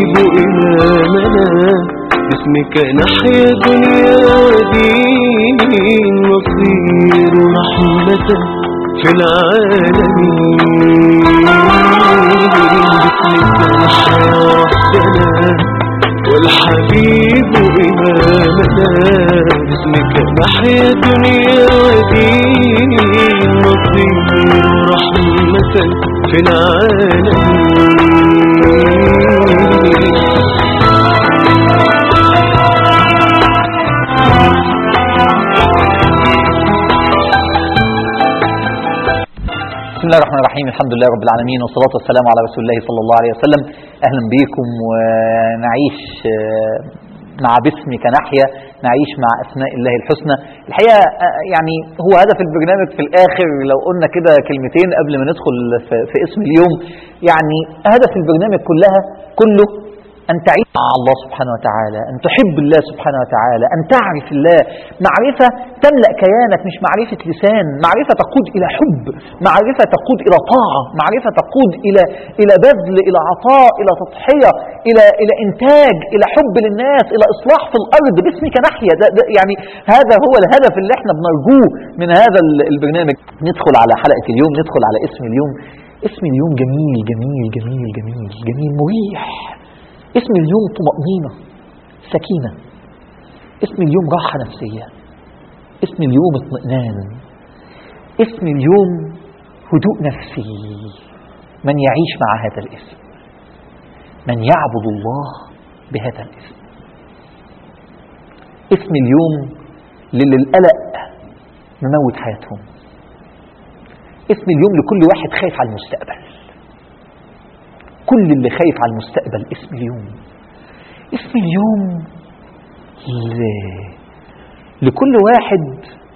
إمامنا باسمك نحيا دنيا ودين نصير رحمة في العالمين باسمك نحيا ربنا والحبيب إمامنا باسمك نحيا دنيا ودين نصير رحمة في العالمين بسم الله الرحمن الرحيم الحمد لله رب العالمين والصلاة والسلام على رسول الله صلى الله عليه وسلم أهلا بكم ونعيش آه، مع باسمك نحيا نعيش مع أسماء الله الحسنى الحقيقة آه، يعني هو هدف البرنامج في الآخر لو قلنا كده كلمتين قبل ما ندخل في, في اسم اليوم يعني هدف البرنامج كلها كله أن تعيش مع الله سبحانه وتعالى أن تحب الله سبحانه وتعالى أن تعرف الله معرفة تملأ كيانك مش معرفة لسان معرفة تقود إلى حب معرفة تقود إلى طاعة معرفة تقود إلى إلى بذل إلى عطاء إلى تضحية إلى إلى إنتاج إلى حب للناس إلى إصلاح في الأرض باسمك نحيا ده ده يعني هذا هو الهدف اللي احنا بنرجوه من هذا ال- البرنامج ندخل على حلقة اليوم ندخل على اسم اليوم اسم اليوم جميل جميل جميل جميل جميل مريح اسم اليوم طمأنينة سكينة اسم اليوم راحة نفسية اسم اليوم اطمئنان اسم اليوم هدوء نفسي من يعيش مع هذا الاسم من يعبد الله بهذا الاسم اسم اليوم للي القلق مموت حياتهم اسم اليوم لكل واحد خايف على المستقبل كل اللي خايف على المستقبل اسم اليوم اسم اليوم ل... لكل واحد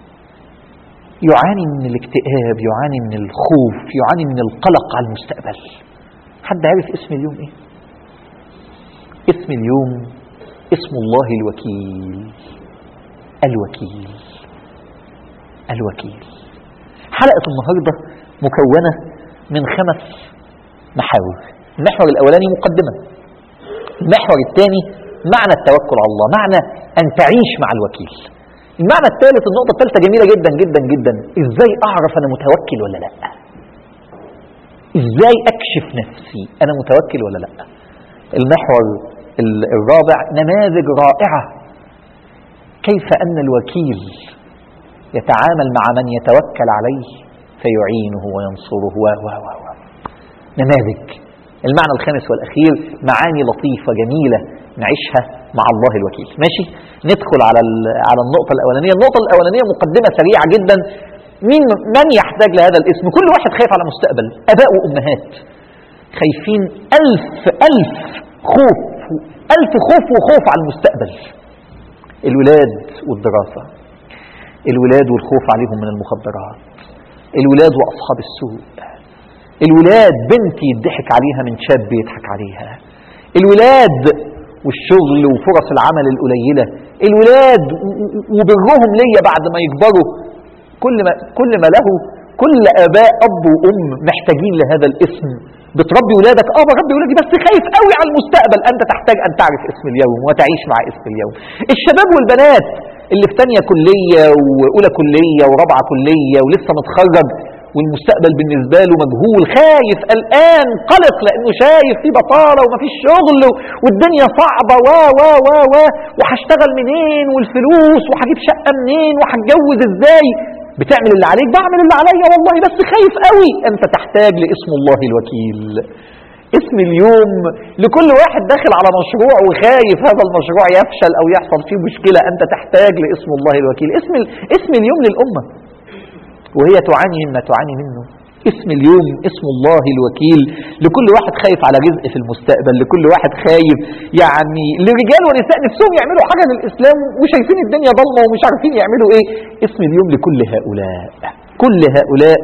يعاني من الاكتئاب يعاني من الخوف يعاني من القلق على المستقبل حد عارف اسم اليوم ايه اسم اليوم اسم الله الوكيل الوكيل الوكيل حلقة النهاردة مكونة من خمس محاور المحور الأولاني مقدمة المحور الثاني معنى التوكل على الله معنى أن تعيش مع الوكيل المعنى الثالث النقطة الثالثة جميلة جدا جدا جدا ازاي اعرف انا متوكل ولا لا ازاي اكشف نفسي انا متوكل ولا لا المحور ال- الرابع نماذج رائعة كيف ان الوكيل يتعامل مع من يتوكل عليه فيعينه وينصره و و و و نماذج المعنى الخامس والأخير معاني لطيفة جميلة نعيشها مع الله الوكيل ماشي ندخل على ال- على النقطة الأولانية النقطة الأولانية مقدمة سريعة جدا مين من يحتاج لهذا الاسم كل واحد خايف على مستقبل أباء وأمهات خايفين ألف ألف خوف ألف خوف وخوف على المستقبل الولاد والدراسة الولاد والخوف عليهم من المخدرات الولاد وأصحاب السوء الولاد بنت يضحك عليها من شاب يضحك عليها الولاد والشغل وفرص العمل القليلة الولاد و- و- وبرهم ليا بعد ما يكبروا كل ما, كل ما له كل آباء أب وأم محتاجين لهذا الاسم بتربي ولادك اه بربي ولادي بس خايف قوي على المستقبل انت تحتاج ان تعرف اسم اليوم وتعيش مع اسم اليوم الشباب والبنات اللي في تانية كلية وأولى كلية ورابعة كلية ولسه متخرج والمستقبل بالنسبة له مجهول خايف قلقان قلق لأنه شايف في بطالة ومفيش شغل والدنيا صعبة و و و و وهشتغل منين والفلوس وهجيب شقة منين وهتجوز ازاي بتعمل اللي عليك بعمل اللي عليا والله بس خايف قوي انت تحتاج لاسم الله الوكيل اسم اليوم لكل واحد داخل على مشروع وخايف هذا المشروع يفشل او يحصل فيه مشكلة انت تحتاج لاسم الله الوكيل اسم ال- اسم اليوم للأمة وهي تعاني مما تعاني منه اسم اليوم اسم الله الوكيل لكل واحد خايف على رزق في المستقبل لكل واحد خايف يعني لرجال ونساء نفسهم يعملوا حاجة للإسلام وشايفين الدنيا ضلمة ومش عارفين يعملوا ايه اسم اليوم لكل هؤلاء كل هؤلاء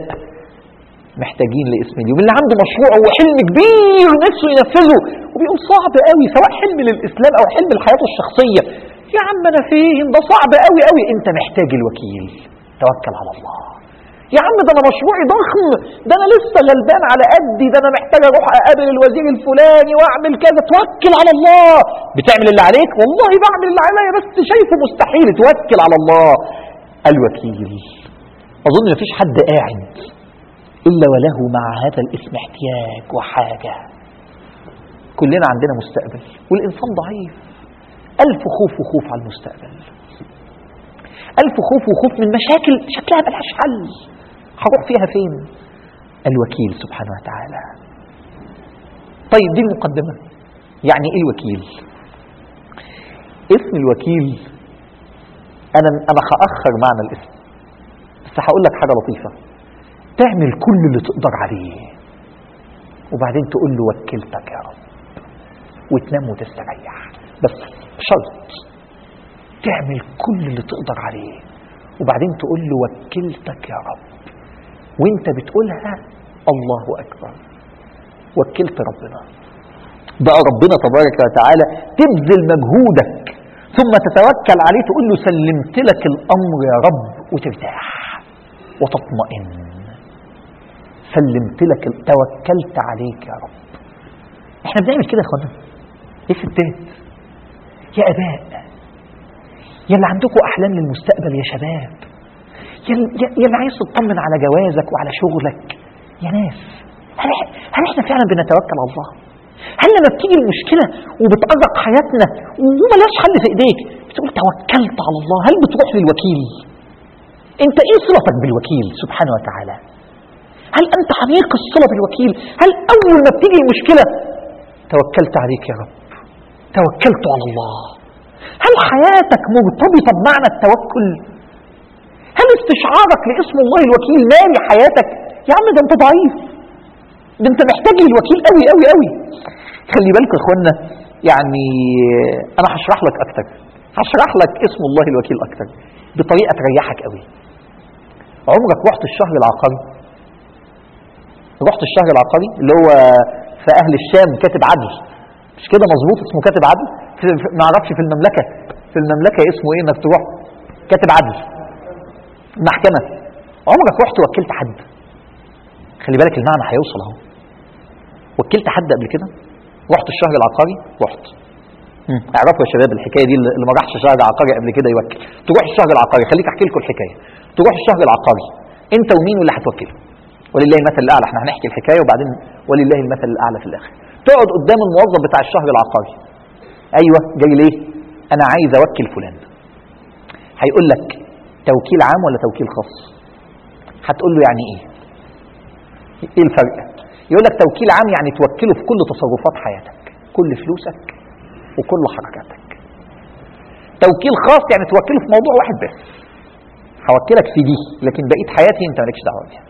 محتاجين لاسم اليوم اللي عنده مشروع وحلم كبير نفسه ينفذه وبيقول صعب قوي سواء حلم للإسلام أو حلم لحياته الشخصية يا عم أنا فين ده صعب قوي قوي أنت محتاج الوكيل توكل على الله يا عم ده انا مشروعي ضخم ده انا لسه غلبان على قدي ده انا محتاج اروح اقابل الوزير الفلاني واعمل كذا توكل على الله بتعمل اللي عليك والله بعمل اللي عليا بس شايفه مستحيل توكل على الله الوكيل اظن مفيش حد قاعد الا وله مع هذا الاسم احتياج وحاجه كلنا عندنا مستقبل والانسان ضعيف الف خوف وخوف على المستقبل ألف خوف وخوف من مشاكل شكلها ملهاش حل هروح فيها فين الوكيل سبحانه وتعالى طيب دي المقدمة يعني ايه الوكيل اسم الوكيل انا انا هاخر معنى الاسم بس هقول لك حاجه لطيفه تعمل كل اللي تقدر عليه وبعدين تقول له وكلتك يا رب وتنام وتستريح بس شرط تعمل كل اللي تقدر عليه وبعدين تقول له وكلتك يا رب وانت بتقولها الله اكبر وكلت ربنا بقى ربنا تبارك وتعالى تبذل مجهودك ثم تتوكل عليه تقول له سلمت لك الامر يا رب وترتاح وتطمئن سلمت لك توكلت عليك يا رب احنا بنعمل كده يا اخوانا ايه ستات يا اباء يا اللي عندكم احلام للمستقبل يا شباب يا يا اللي عايز تطمن على جوازك وعلى شغلك يا ناس هل هل احنا فعلا بنتوكل على الله؟ هل لما بتيجي المشكله وبتأرق حياتنا وملاش حل في ايديك بتقول توكلت على الله هل بتروح للوكيل؟ انت ايه صلتك بالوكيل سبحانه وتعالى؟ هل انت عميق الصله بالوكيل؟ هل اول ما بتيجي المشكله توكلت عليك يا رب توكلت على الله هل حياتك مرتبطة بمعنى التوكل هل استشعارك لاسم الله الوكيل مالي حياتك يا عم ده انت ضعيف ده انت محتاج للوكيل قوي قوي قوي خلي بالكم يا اخوانا يعني انا هشرح لك اكتر هشرح لك اسم الله الوكيل اكتر بطريقه تريحك قوي عمرك رحت الشهر العقاري رحت الشهر العقاري اللي هو في اهل الشام كاتب عدل مش كده مظبوط اسمه كاتب عدل ما اعرفش في المملكه في المملكه اسمه ايه انك تروح كاتب عدل محكمه عمرك رحت وكلت حد خلي بالك المعنى هيوصل اهو وكلت حد قبل كده رحت الشهر العقاري رحت مم. اعرفوا يا شباب الحكايه دي اللي ما راحش شهر عقاري قبل كده يوكل تروح الشهر العقاري خليك احكي لكم الحكايه تروح الشهر العقاري انت ومين واللي هتوكله ولله المثل الاعلى احنا هنحكي الحكايه وبعدين ولله المثل الاعلى في الاخر تقعد قدام الموظف بتاع الشهر العقاري ايوه جاي ليه انا عايز اوكل فلان هيقول لك توكيل عام ولا توكيل خاص هتقول له يعني ايه ايه الفرق يقول لك توكيل عام يعني توكله في كل تصرفات حياتك كل فلوسك وكل حركاتك توكيل خاص يعني توكله في موضوع واحد بس هوكلك في دي لكن بقيه حياتي انت مالكش دعوه بيها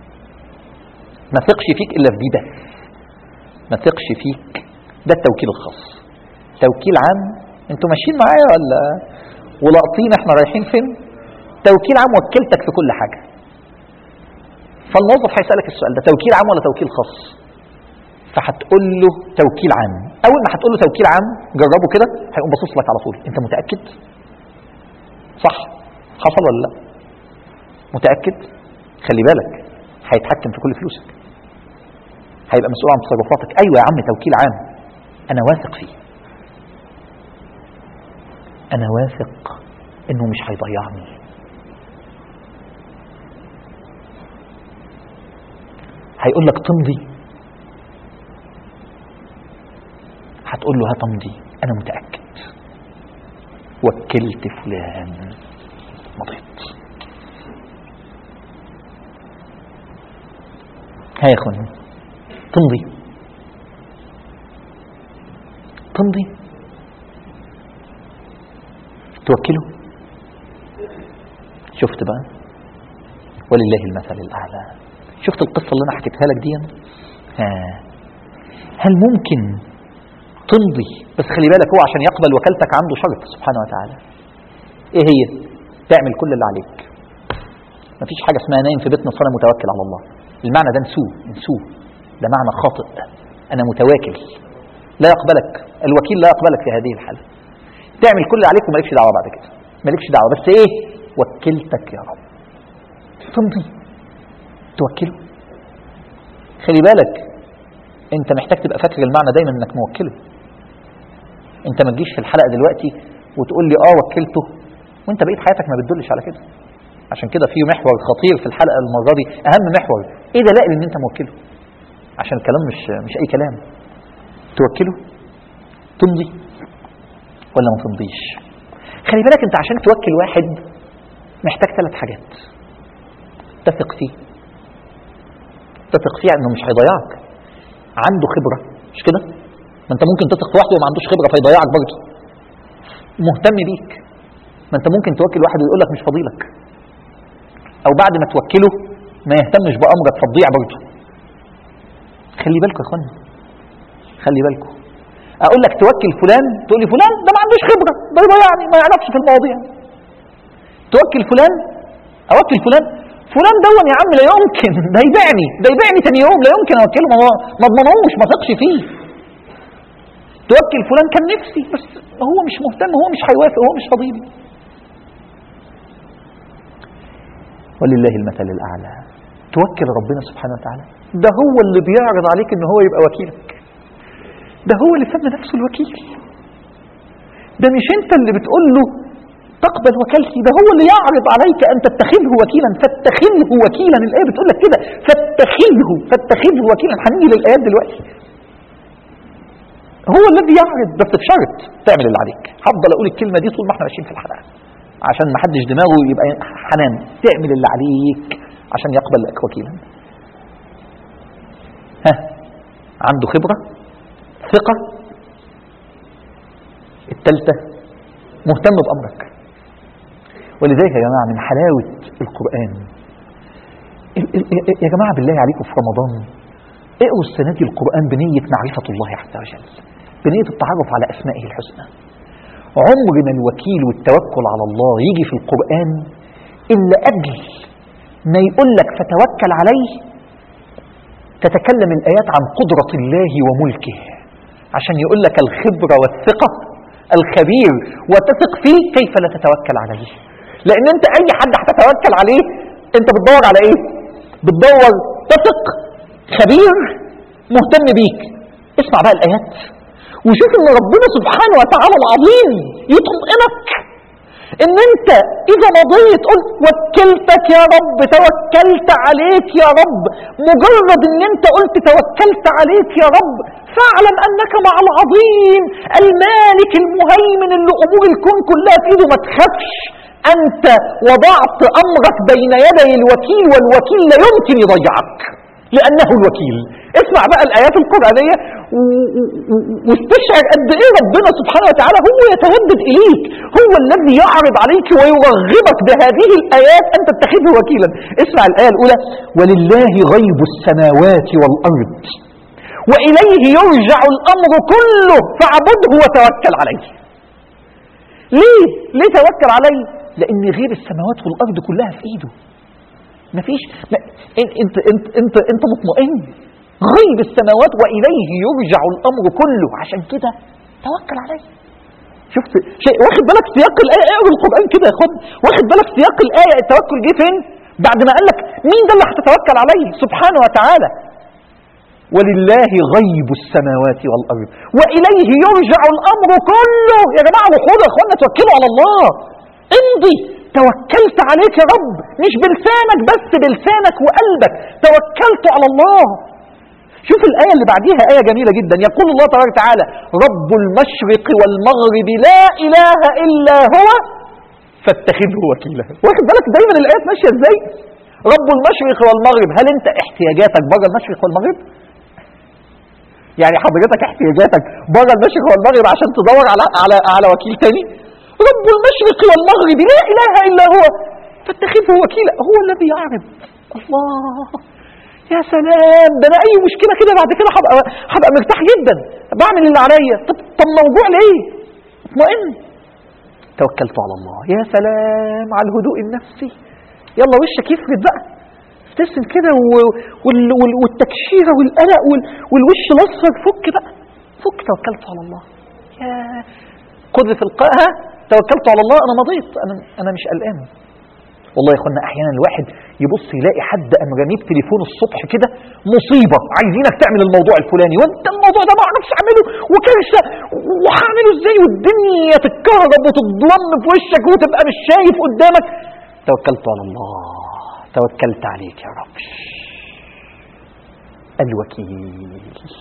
ما ثقش فيك الا في دي بس ما ثقش فيك ده التوكيل الخاص توكيل عام انتوا ماشيين معايا ولا ولاقطين احنا رايحين فين توكيل عام وكلتك في كل حاجه فالموظف هيسالك السؤال ده توكيل عام ولا توكيل خاص فهتقول له توكيل عام اول ما هتقول له توكيل عام جربه كده هيقوم باصص لك على طول انت متاكد صح حصل ولا لا متاكد خلي بالك هيتحكم في كل فلوسك هيبقى مسؤول عن تصرفاتك ايوه يا عم توكيل عام انا واثق فيه انا واثق انه مش هيضيعني هيقول لك تمضي هتقول له هتمضي انا متاكد وكلت فلان مضيت ها يا اخوان تمضي تمضي توكله شفت بقى ولله المثل الاعلى شفت القصه اللي انا حكيتها لك دي ها هل ممكن تمضي بس خلي بالك هو عشان يقبل وكالتك عنده شرط سبحانه وتعالى ايه هي تعمل كل اللي عليك مفيش حاجه اسمها نايم في بيتنا صلاه متوكل على الله المعنى ده نسوه نسوه ده معنى خاطئ انا متواكل لا يقبلك الوكيل لا يقبلك في هذه الحاله تعمل كل اللي عليك ومالكش دعوه بعد كده مالكش دعوه بس ايه وكلتك يا رب تمضي توكله خلي بالك انت محتاج تبقى فاكر المعنى دايما انك موكله انت ما تجيش في الحلقه دلوقتي وتقول لي اه وكلته وانت بقيت حياتك ما بتدلش على كده عشان كده في محور خطير في الحلقه المره دي اهم محور ايه دلائل ان انت موكله عشان الكلام مش مش اي كلام توكله تمضي ولا ما تمضيش خلي بالك انت عشان توكل واحد محتاج ثلاث حاجات تثق فيه تثق فيه انه مش هيضيعك عنده خبره مش كده ما انت ممكن تثق في واحد وما عندوش خبره فيضيعك برضه مهتم بيك ما انت ممكن توكل واحد ويقول لك مش فاضيلك او بعد ما توكله ما يهتمش بامرك فتضيع برضه خلي بالكم يا اخوانا خلي بالكم اقول لك توكل فلان تقول لي فلان ده ما عندوش خبره ده يضيعني ما يعرفش في المواضيع توكل فلان اوكل فلان فلان دون يا عم لا يمكن ده يبيعني ده يبيعني ثاني يوم لا يمكن اوكله ما ما اضمنوش ما ثقش فيه توكل فلان كان نفسي بس هو مش مهتم هو مش هيوافق هو مش فضيلي ولله المثل الاعلى توكل ربنا سبحانه وتعالى ده هو اللي بيعرض عليك ان هو يبقى وكيلك ده هو اللي سمى نفسه الوكيل ده مش انت اللي بتقول له تقبل وكالتي ده هو اللي يعرض عليك ان تتخذه وكيلا فاتخذه وكيلا الايه بتقول لك كده فاتخذه فاتخذه وكيلا هنيجي للايات دلوقتي هو الذي يعرض بس بشرط تعمل اللي عليك هفضل اقول الكلمه دي طول ما احنا ماشيين في الحلقه عشان ما حدش دماغه يبقى حنان تعمل اللي عليك عشان يقبل لك وكيلا ها عنده خبره ثقه الثالثه مهتم بامرك ولذلك يا جماعه من حلاوه القران ال- ال- ال- يا جماعه بالله عليكم في رمضان اقروا السنه دي القران بنيه معرفه الله عز وجل بنيه التعرف على اسمائه الحسنى عمر ما الوكيل والتوكل على الله يجي في القرآن إلا أجل ما يقول لك فتوكل عليه تتكلم الآيات عن قدرة الله وملكه عشان يقول لك الخبرة والثقة الخبير وتثق فيه كيف لا تتوكل عليه لأن أنت أي حد هتتوكل عليه أنت بتدور على إيه بتدور تثق خبير مهتم بيك اسمع بقى الآيات وشوف ان ربنا سبحانه وتعالى العظيم يطمئنك ان انت اذا مضيت قلت وكلتك يا رب توكلت عليك يا رب مجرد ان انت قلت توكلت عليك يا رب فاعلم انك مع العظيم المالك المهيمن اللي امور الكون كلها في ايده ما تخافش انت وضعت امرك بين يدي الوكيل والوكيل لا يمكن يضيعك لانه الوكيل اسمع بقى الايات القرانيه واستشعر قد ايه ربنا سبحانه وتعالى هو يتودد اليك هو الذي يعرض عليك ويرغبك بهذه الايات ان تتخذه وكيلا اسمع الايه الاولى ولله غيب السماوات والارض واليه يرجع الامر كله فاعبده وتوكل عليه ليه ليه توكل عليه لان غيب السماوات والارض كلها في ايده مفيش ما انت انت انت انت, انت مطمئن غيب السماوات واليه يرجع الامر كله عشان كده توكل عليه شفت شيء واخد بالك سياق الايه اقرا القران كده يا اخوان واخد بالك سياق الايه التوكل جه فين بعد ما قال لك مين ده اللي هتتوكل عليه سبحانه وتعالى ولله غيب السماوات والارض واليه يرجع الامر كله يا جماعه وخدوا يا اخوانا توكلوا على الله امضي توكلت عليك يا رب مش بلسانك بس بلسانك وقلبك توكلت على الله شوف الآية اللي بعديها آية جميلة جدا يقول الله تبارك وتعالى رب المشرق والمغرب لا إله إلا هو فاتخذه وكيلا واخد بالك دايما الآيات ماشية ازاي رب المشرق والمغرب هل انت احتياجاتك بره المشرق والمغرب يعني حضرتك احتياجاتك بره المشرق والمغرب عشان تدور على على على وكيل تاني رب المشرق والمغرب لا اله الا هو فاتخذه وكيلا هو الذي يعرض الله يا سلام ده انا اي مشكله كده بعد كده هبقى هبقى مرتاح جدا بعمل اللي عليا طب طب موضوع ليه اطمئن توكلت على الله يا سلام على الهدوء النفسي يلا وشك يفرد بقى ابتسم كده و- وال- وال- والتكشيره والقلق وال- والوش الاصفر فك بقى فك توكلت على الله يا خذ في القاها توكلت على الله انا مضيت انا انا مش قلقان والله يا اخوانا احيانا الواحد يبص يلاقي حد قام راميه بتليفون الصبح كده مصيبه عايزينك تعمل الموضوع الفلاني وانت الموضوع ده ما اعرفش اعمله وكارثه وهعمله ازاي والدنيا تتكهرب وتتضلم في وشك وتبقى مش شايف قدامك توكلت على الله توكلت عليك يا رب الوكيل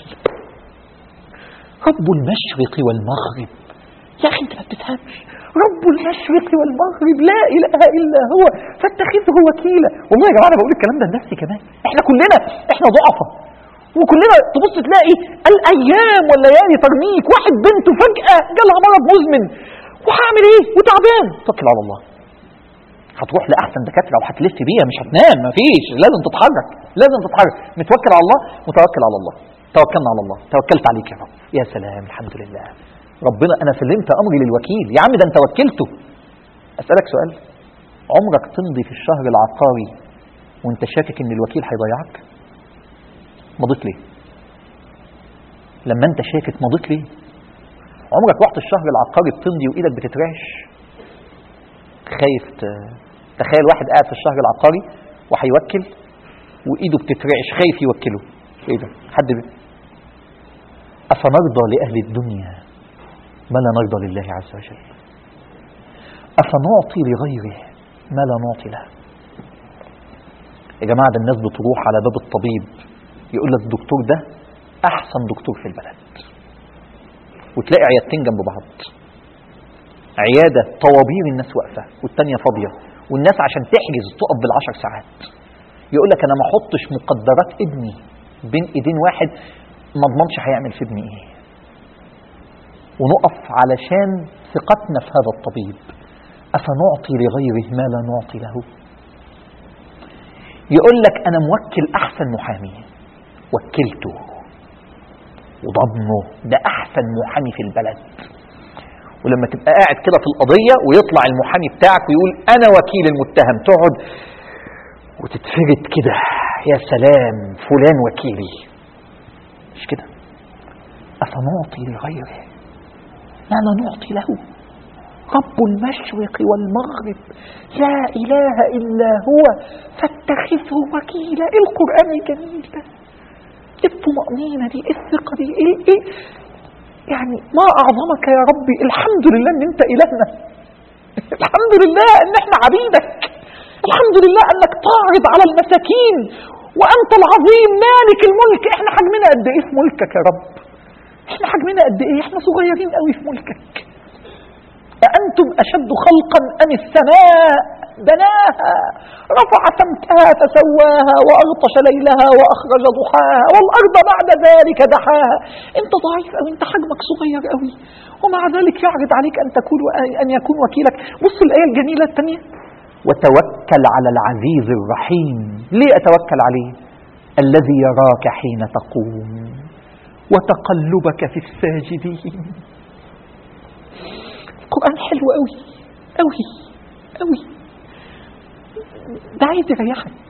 رب المشرق والمغرب يا اخي انت ما بتفهمش رب المشرق والمغرب لا اله الا هو فاتخذه وكيلا والله يا جماعه انا بقول الكلام ده لنفسي كمان احنا كلنا احنا ضعفة وكلنا تبص تلاقي الايام والليالي ترميك واحد بنته فجاه جالها مرض مزمن وهعمل ايه وتعبان توكل على الله هتروح لاحسن دكاتره وهتلف بيها مش هتنام مفيش لازم تتحرك لازم تتحرك متوكل على الله متوكل على الله توكلنا على الله توكلت عليك يا رب يا سلام الحمد لله ربنا انا سلمت امري للوكيل يا عم ده انت وكلته اسالك سؤال عمرك تمضي في الشهر العقاري وانت شاكك ان الوكيل هيضيعك مضيت ليه لما انت شاكك مضيت ليه عمرك رحت الشهر العقاري بتمضي وايدك بتترعش خايف ت- تخيل واحد قاعد في الشهر العقاري وهيوكل وايده بتترعش خايف يوكله ايه ده حد بي... افنرضى لاهل الدنيا ما لا نرضى لله عز وجل افنعطي لغيره ما لا نعطي له يا جماعه ده الناس بتروح على باب الطبيب يقول لك الدكتور ده احسن دكتور في البلد وتلاقي عيادتين جنب بعض عياده طوابير الناس واقفه والتانيه فاضيه والناس عشان تحجز تقف بالعشر ساعات يقول لك انا ما احطش مقدرات ابني بين ايدين واحد ما اضمنش هيعمل في ابني ايه ونقف علشان ثقتنا في هذا الطبيب افنعطي لغيره ما لا نعطي له يقول لك انا موكل احسن محامي وكلته وضمنه ده احسن محامي في البلد ولما تبقى قاعد كده في القضيه ويطلع المحامي بتاعك ويقول انا وكيل المتهم تقعد وتتفرد كده يا سلام فلان وكيلي مش كده أفنعطي لغيره ما لا نعطي له رب المشرق والمغرب لا إله إلا هو فاتخذه وكيلا إيه القرآن الجميل ده إيه الطمأنينة دي إيه الثقة دي إيه, إيه يعني ما أعظمك يا ربي الحمد لله إن أنت إلهنا الحمد لله إن إحنا عبيدك الحمد لله أنك تعرض على المساكين وأنت العظيم مالك الملك إحنا حجمنا قد إيه في ملكك يا رب إحنا حجمنا قد إيه إحنا صغيرين قوي في ملكك أأنتم أشد خلقا أم السماء بناها رفع سمكها فسواها وأغطش ليلها وأخرج ضحاها والأرض بعد ذلك دحاها أنت ضعيف أو أنت حجمك صغير قوي ومع ذلك يعرض عليك أن تكون أن يكون وكيلك بص الآية الجميلة الثانية وتوكل على العزيز الرحيم ليه أتوكل عليه الذي يراك حين تقوم وتقلبك في الساجدين القرآن حلو قوي قوي قوي ده عايز يريحك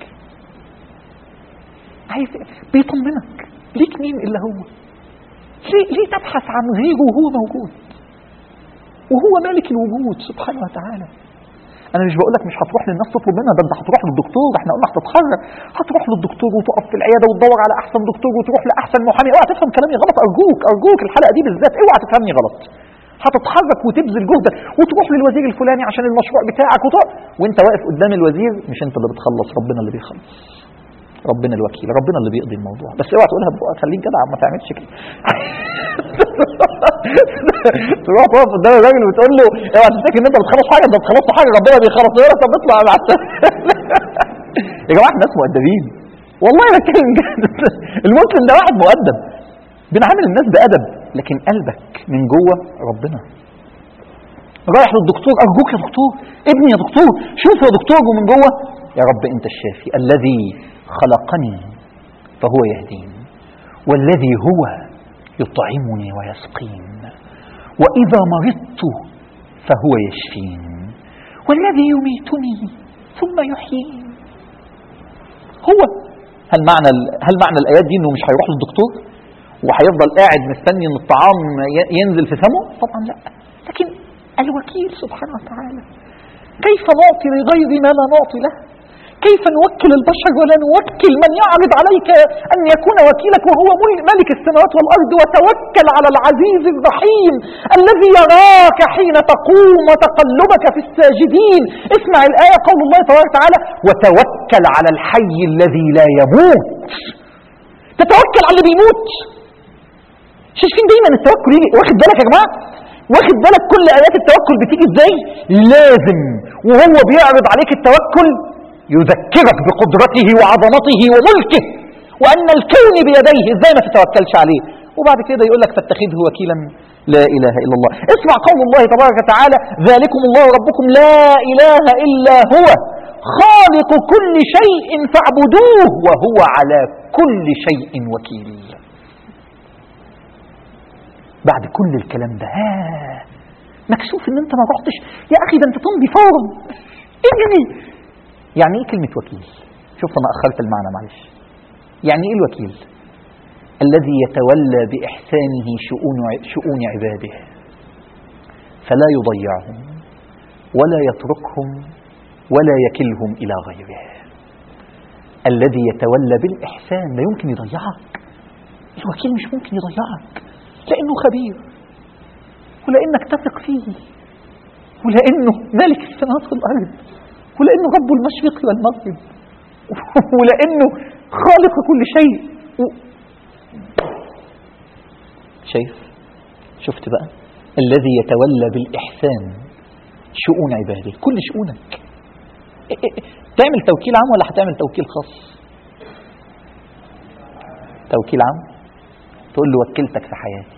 عايز بيطمنك ليك مين إلا هو ليه, ليه تبحث عن غيره وهو موجود وهو مالك الوجود سبحانه وتعالى انا مش بقول لك مش هتروح للناس تطلب منها ده انت هتروح للدكتور احنا قلنا هتتحرك هتروح للدكتور وتقف في العياده وتدور على احسن دكتور وتروح لاحسن محامي اوعى تفهم كلامي غلط ارجوك ارجوك الحلقه دي بالذات اوعى تفهمني غلط هتتحرك وتبذل جهدك وتروح للوزير الفلاني عشان المشروع بتاعك وتروح وانت واقف قدام الوزير مش انت اللي بتخلص ربنا اللي بيخلص ربنا الوكيل ربنا اللي بيقضي الموضوع بس اوعى تقولها بقى خليك جدع ما تعملش كده تروح تقف قدام الراجل وتقول له اوعى تفتكر ان انت بتخلص حاجه انت بتخلص حاجه ربنا بيخلص يقول لك طب اطلع مع السلامه يا جماعه الناس مؤدبين والله بتكلم جد المسلم ده واحد مؤدب بنعامل الناس بادب لكن قلبك من جوه ربنا رايح للدكتور ارجوك يا دكتور ابني يا دكتور شوف يا دكتور ومن جوه يا رب انت الشافي الذي خلقني فهو يهدين والذي هو يطعمني ويسقين واذا مرضت فهو يشفين والذي يميتني ثم يحيين هو هل معنى هل معنى الايات دي انه مش هيروح للدكتور وهيفضل قاعد مستني ان الطعام ي- ينزل في فمه طبعا لا لكن الوكيل سبحانه وتعالى كيف نعطي لغير ما لا نعطي له كيف نوكل البشر ولا نوكل من يعرض عليك أن يكون وكيلك وهو مل- ملك السماوات والأرض وتوكل على العزيز الرحيم الذي يراك حين تقوم وتقلبك في الساجدين اسمع الآية قول الله تبارك وتعالى وتوكل على الحي الذي لا يموت تتوكل على اللي بيموت شايفين دايما التوكل يجي واخد بالك يا جماعه واخد بالك كل ايات التوكل بتيجي ازاي لازم وهو بيعرض عليك التوكل يذكرك بقدرته وعظمته وملكه وان الكون بيديه ازاي ما تتوكلش عليه وبعد كده يقول لك فاتخذه وكيلا لا اله الا الله اسمع قول الله تبارك وتعالى ذلكم الله ربكم لا اله الا هو خالق كل شيء فاعبدوه وهو على كل شيء وكيل بعد كل الكلام ده ها مكسوف ان انت ما رحتش يا اخي ده انت تمضي فورا اجري يعني ايه كلمه وكيل شوف انا اخرت المعنى معلش يعني ايه الوكيل الذي يتولى باحسانه شؤون شؤون عباده فلا يضيعهم ولا يتركهم ولا يكلهم الى غيره الذي يتولى بالاحسان لا يمكن يضيعك الوكيل مش ممكن يضيعك لانه خبير ولانك تثق فيه ولانه مالك السماوات والارض ولانه رب المشرق والمغرب ولانه خالق كل شيء و... شايف شفت بقى الذي يتولى بالاحسان شؤون عباده كل شؤونك إيه إيه إيه. تعمل توكيل عام ولا هتعمل توكيل خاص توكيل عام تقول له وكلتك في حياتي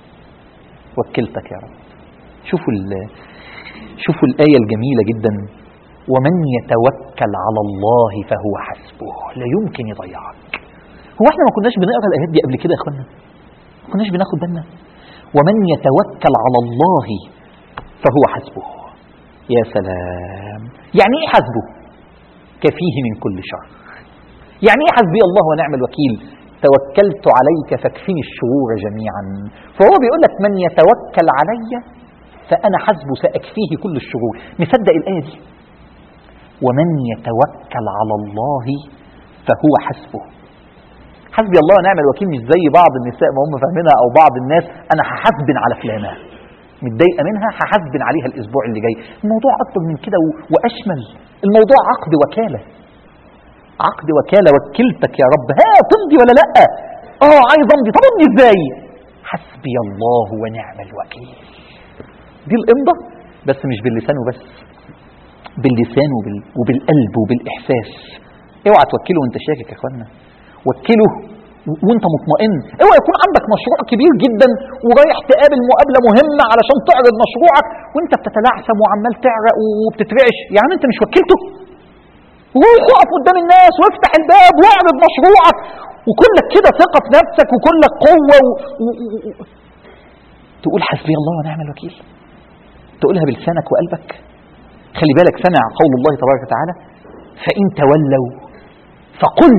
وكلتك يا رب شوفوا ال- شوفوا الآية الجميلة جدا ومن يتوكل على الله فهو حسبه لا يمكن يضيعك هو احنا ما كناش بنقرا الآيات دي قبل كده يا اخوانا ما كناش بناخد بالنا ومن يتوكل على الله فهو حسبه يا سلام يعني ايه حسبه كفيه من كل شر يعني ايه حسبي الله ونعم الوكيل توكلت عليك فاكفني الشرور جميعا فهو بيقول لك من يتوكل علي فانا حسبه ساكفيه كل الشرور مصدق الايه دي ومن يتوكل على الله فهو حسبه حسبي الله ونعم الوكيل مش زي بعض النساء ما هم فاهمينها او بعض الناس انا هحاسبن على فلانه متضايقه منها هحاسبن عليها الاسبوع اللي جاي الموضوع اكبر من كده و- واشمل الموضوع عقد وكاله عقد وكاله وكلتك يا رب ها تمضي ولا لا اه عايز امضي طب امضي ازاي حسبي الله ونعم الوكيل دي الامضه بس مش باللسان وبس باللسان وبال... وبالقلب وبالاحساس اوعى توكله وانت شاكك يا اخوانا وكله و- وانت مطمئن اوعى يكون عندك مشروع كبير جدا ورايح تقابل مقابله مهمه علشان تعرض مشروعك وانت بتتلعثم وعمال تعرق وبتترعش يعني انت مش وكلته روح اقف قدام الناس وافتح الباب واعرض مشروعك وكلك كده ثقه في نفسك وكلك قوه و... و... و... تقول حسبي الله ونعم الوكيل تقولها بلسانك وقلبك خلي بالك سمع قول الله تبارك وتعالى فإن تولوا فقل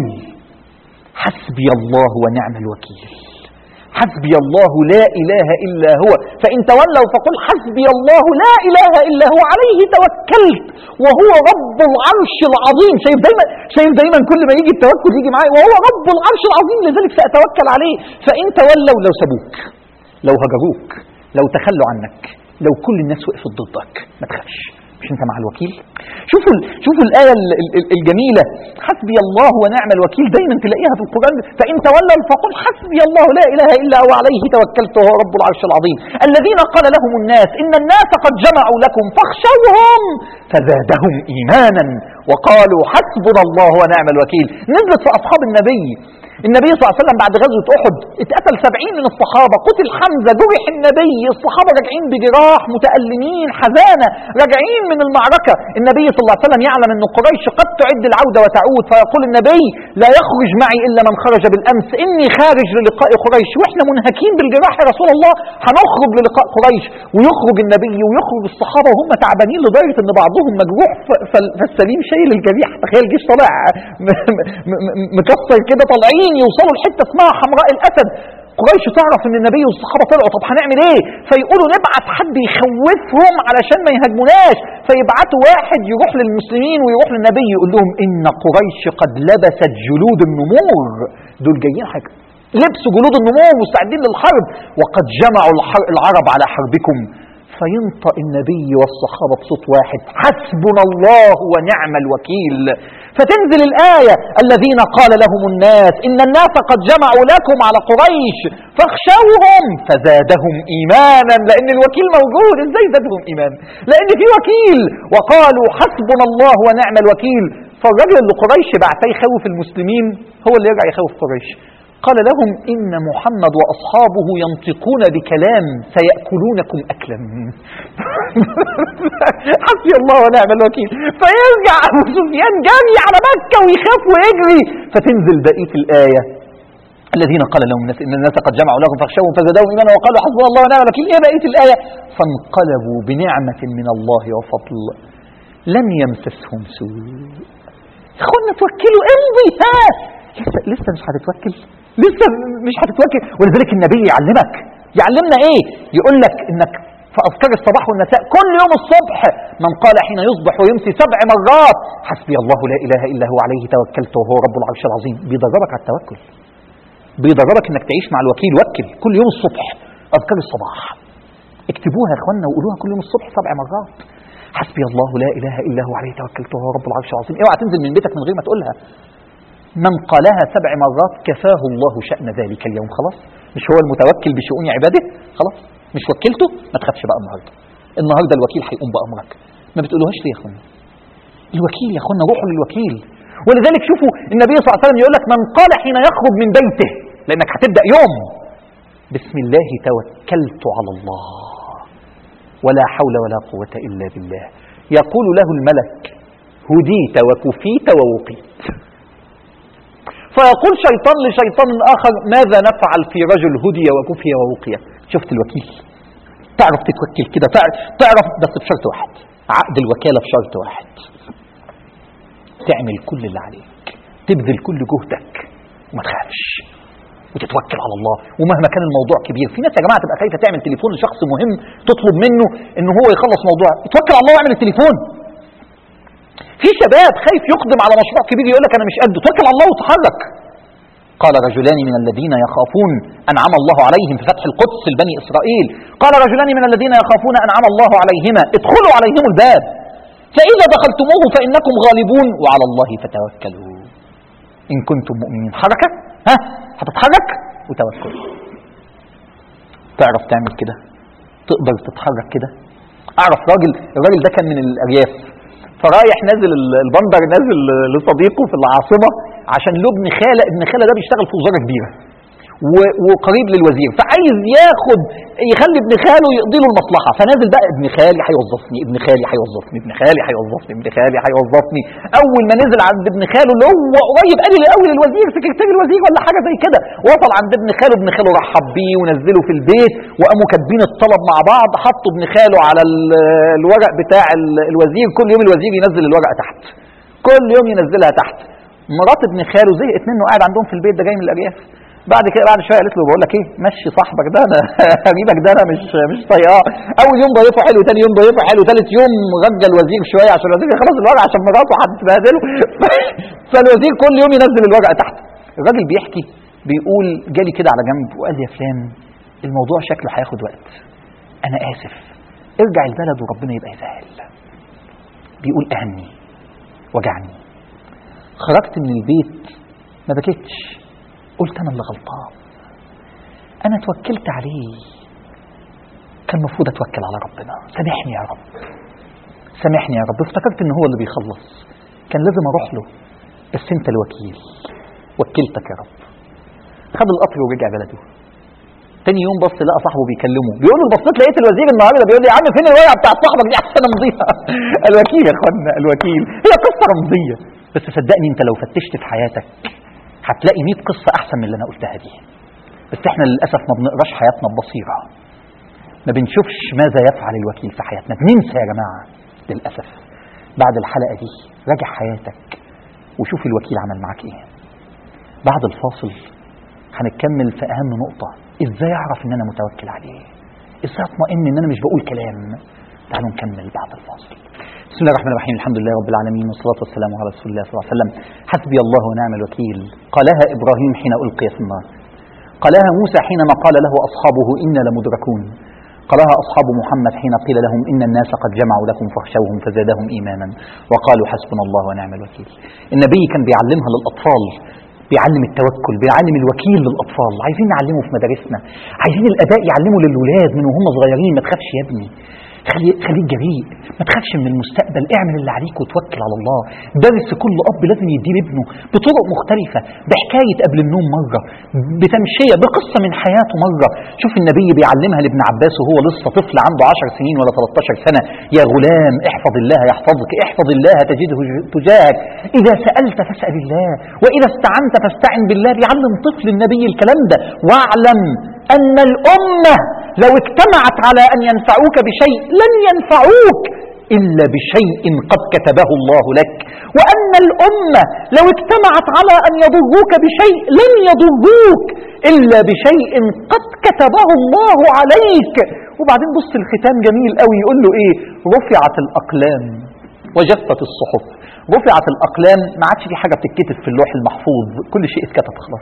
حسبي الله ونعم الوكيل حسبي الله لا إله إلا هو فإن تولوا فقل حسبي الله لا إله إلا هو عليه توكلت وهو رب العرش العظيم شايف دايما شايف دايما كل ما يجي التوكل يجي معايا وهو رب العرش العظيم لذلك سأتوكل عليه فإن تولوا لو سابوك لو هجروك لو تخلوا عنك لو كل الناس وقفت ضدك ما تخافش مش انت مع الوكيل شوفوا ال- شوفوا الايه ال- ال- الجميله حسبي الله ونعم الوكيل دايما تلاقيها في القران فان تولوا فقل حسبي الله لا اله الا هو عليه توكلت وهو رب العرش العظيم الذين قال لهم الناس ان الناس قد جمعوا لكم فاخشوهم فزادهم ايمانا وقالوا حسبنا الله ونعم الوكيل نزلت في اصحاب النبي النبي صلى الله عليه وسلم بعد غزوة أحد اتقتل سبعين من الصحابة قتل حمزة جرح النبي الصحابة راجعين بجراح متألمين حزانة راجعين من المعركة النبي صلى الله عليه وسلم يعلم أن قريش قد تعد العودة وتعود فيقول النبي لا يخرج معي إلا من خرج بالأمس إني خارج للقاء قريش وإحنا منهكين بالجراح يا رسول الله هنخرج للقاء قريش ويخرج النبي ويخرج الصحابة وهم تعبانين لدرجة أن بعضهم مجروح ف- فال- فالسليم شايل الجريح تخيل الجيش طالع م- م- م- مكسر كده طالعين يوصلوا لحته اسمها حمراء الاسد قريش تعرف ان النبي والصحابه طلعوا طب هنعمل ايه فيقولوا نبعت حد يخوفهم علشان ما يهاجموناش فيبعتوا واحد يروح للمسلمين ويروح للنبي يقول لهم ان قريش قد لبست جلود النمور دول جايين حاجه لبسوا جلود النمور مستعدين للحرب وقد جمعوا الحر- العرب على حربكم فينطق النبي والصحابة بصوت واحد حسبنا الله ونعم الوكيل فتنزل الآية الذين قال لهم الناس إن الناس قد جمعوا لكم على قريش فاخشوهم فزادهم إيمانا لأن الوكيل موجود إزاي زادهم إيمانا لأن في وكيل وقالوا حسبنا الله ونعم الوكيل فالراجل اللي قريش بعتيه يخوف المسلمين هو اللي يرجع يخوف قريش قال لهم إن محمد وأصحابه ينطقون بكلام سيأكلونكم أكلا حسبي الله ونعم الوكيل فيرجع أبو سفيان جري على مكة ويخاف ويجري فتنزل بقية الآية الذين قال لهم الناس ان الناس قد جمعوا لكم فاخشوهم فزادوهم ايمانا وقالوا حسبنا الله ونعم الوكيل ايه بقيه الايه فانقلبوا بنعمه من الله وفضل لم يمسسهم سوء اخوانا توكلوا امضي ها لسه لسه مش هتتوكل لسه مش هتتوكل ولذلك النبي يعلمك يعلمنا ايه يقول لك انك في اذكار الصباح والمساء كل يوم الصبح من قال حين يصبح ويمسي سبع مرات حسبي الله لا اله الا هو عليه توكلت وهو رب العرش العظيم بيدربك على التوكل بيدربك انك تعيش مع الوكيل وكل كل يوم الصبح اذكار الصباح اكتبوها يا اخوانا وقولوها كل يوم الصبح سبع مرات حسبي الله لا اله الا هو عليه توكلت وهو رب العرش العظيم اوعى تنزل من بيتك من غير ما تقولها من قالها سبع مرات كفاه الله شأن ذلك اليوم خلاص مش هو المتوكل بشؤون عباده خلاص مش وكلته ما تخافش بقى النهارده النهارده الوكيل هيقوم بأمرك ما بتقولوهاش ليه يا اخوانا الوكيل يا اخوانا روحوا للوكيل ولذلك شوفوا النبي صلى الله عليه وسلم يقول لك من قال حين يخرج من بيته لانك هتبدا يوم بسم الله توكلت على الله ولا حول ولا قوة إلا بالله يقول له الملك هديت وكفيت ووقيت فيقول شيطان لشيطان آخر ماذا نفعل في رجل هدي وكفي ووقي شفت الوكيل تعرف تتوكل كده تعرف, تعرف بس بشرط واحد عقد الوكالة بشرط واحد تعمل كل اللي عليك تبذل كل جهدك وما تخافش وتتوكل على الله ومهما كان الموضوع كبير في ناس يا جماعه تبقى خايفه تعمل تليفون لشخص مهم تطلب منه ان هو يخلص موضوع اتوكل على الله واعمل التليفون في شباب خايف يقدم على مشروع كبير يقول لك انا مش قده توكل على الله وتحرك قال رجلان من الذين يخافون انعم الله عليهم في فتح القدس لبني اسرائيل قال رجلان من الذين يخافون انعم الله عليهما ادخلوا عليهم الباب فاذا دخلتموه فانكم غالبون وعلى الله فتوكلوا ان كنتم مؤمنين حركه ها هتتحرك وتوكل تعرف تعمل كده تقدر تتحرك كده اعرف راجل الراجل ده كان من الارياف فرايح نازل ال- البندر نازل لصديقه في العاصمه عشان له ابن خاله ابن خاله ده بيشتغل في وزاره كبيره و- وقريب للوزير فعايز ياخد يخلي ابن خاله يقضي له المصلحه فنازل بقى ابن خالي هيوظفني ابن خالي هيوظفني ابن خالي هيوظفني ابن خالي هيوظفني اول ما نزل عند ابن خاله اللي هو قريب قال لي قوي للوزير سكرتير الوزير ولا حاجه زي كده وصل عند ابن خاله ابن خاله رحب بيه ونزله في البيت وقاموا كاتبين الطلب مع بعض حطوا ابن خاله على ال- الورق بتاع ال- الوزير كل يوم الوزير ينزل الورقه تحت كل يوم ينزلها تحت مرات ابن خاله زهقت منه قاعد عندهم في البيت ده جاي من الارياف بعد كده بعد شويه قالت له بقول لك ايه مشي صاحبك ده انا قريبك ده انا مش مش طايقاه اول يوم ضيفه حلو ثاني يوم ضيفه حلو ثالث يوم رجع الوزير شويه عشان الوزير يخلص الورقه عشان مراته هتبهدله فالوزير كل يوم ينزل الورقه تحت الراجل بيحكي بيقول جالي كده على جنب وقال لي يا فلان الموضوع شكله هياخد وقت انا اسف ارجع البلد وربنا يبقى يسهل بيقول اهني وجعني خرجت من البيت ما بكيتش قلت انا اللي غلطان انا توكلت عليه كان المفروض اتوكل على ربنا سامحني يا رب سامحني يا رب افتكرت ان هو اللي بيخلص كان لازم اروح له بس انت الوكيل وكلتك يا رب خد القطر ورجع بلده تاني يوم بص لقى صاحبه بيكلمه بيقول له بصيت لقيت الوزير النهارده بيقول لي يا عم فين الورقه بتاعت صاحبك دي عشان امضيها الوكيل يا اخوانا الوكيل هي قصه رمزيه بس صدقني انت لو فتشت في حياتك هتلاقي 100 قصه احسن من اللي انا قلتها دي بس احنا للاسف ما بنقراش حياتنا ببصيره ما بنشوفش ماذا يفعل الوكيل في حياتنا بننسى يا جماعه للاسف بعد الحلقه دي راجع حياتك وشوف الوكيل عمل معاك ايه بعد الفاصل هنتكمل في اهم نقطه ازاي اعرف ان انا متوكل عليه ازاي اطمئن ان انا مش بقول كلام تعالوا نكمل بعد الفاصل بسم الله الرحمن الرحيم الحمد لله رب العالمين والصلاة والسلام على رسول الله صلى الله عليه وسلم حسبي الله ونعم الوكيل قالها إبراهيم حين ألقي في النار قالها موسى حينما قال له أصحابه إنا لمدركون قالها أصحاب محمد حين قيل لهم إن الناس قد جمعوا لكم فاخشوهم فزادهم إيمانا وقالوا حسبنا الله ونعم الوكيل النبي كان بيعلمها للأطفال بيعلم التوكل بيعلم الوكيل للأطفال عايزين نعلمه في مدارسنا عايزين الآباء يعلموا للولاد من وهم صغيرين ما تخافش يا ابني خلي خليك جريء ما تخافش من المستقبل اعمل اللي عليك وتوكل على الله درس كل اب لازم يديه لابنه بطرق مختلفه بحكايه قبل النوم مره بتمشيه بقصه من حياته مره شوف النبي بيعلمها لابن عباس وهو لسه طفل عنده 10 سنين ولا 13 سنه يا غلام احفظ الله يحفظك احفظ الله تجده تجاهك اذا سالت فاسال الله واذا استعنت فاستعن بالله بيعلم طفل النبي الكلام ده واعلم ان الامه لو اجتمعت على ان ينفعوك بشيء لن ينفعوك الا بشيء قد كتبه الله لك وان الامه لو اجتمعت على ان يضروك بشيء لن يضروك الا بشيء قد كتبه الله عليك وبعدين بص الختام جميل قوي يقول له ايه رفعت الاقلام وجفت الصحف رفعت الاقلام ما عادش في حاجه بتتكتب في اللوح المحفوظ كل شيء اتكتب خلاص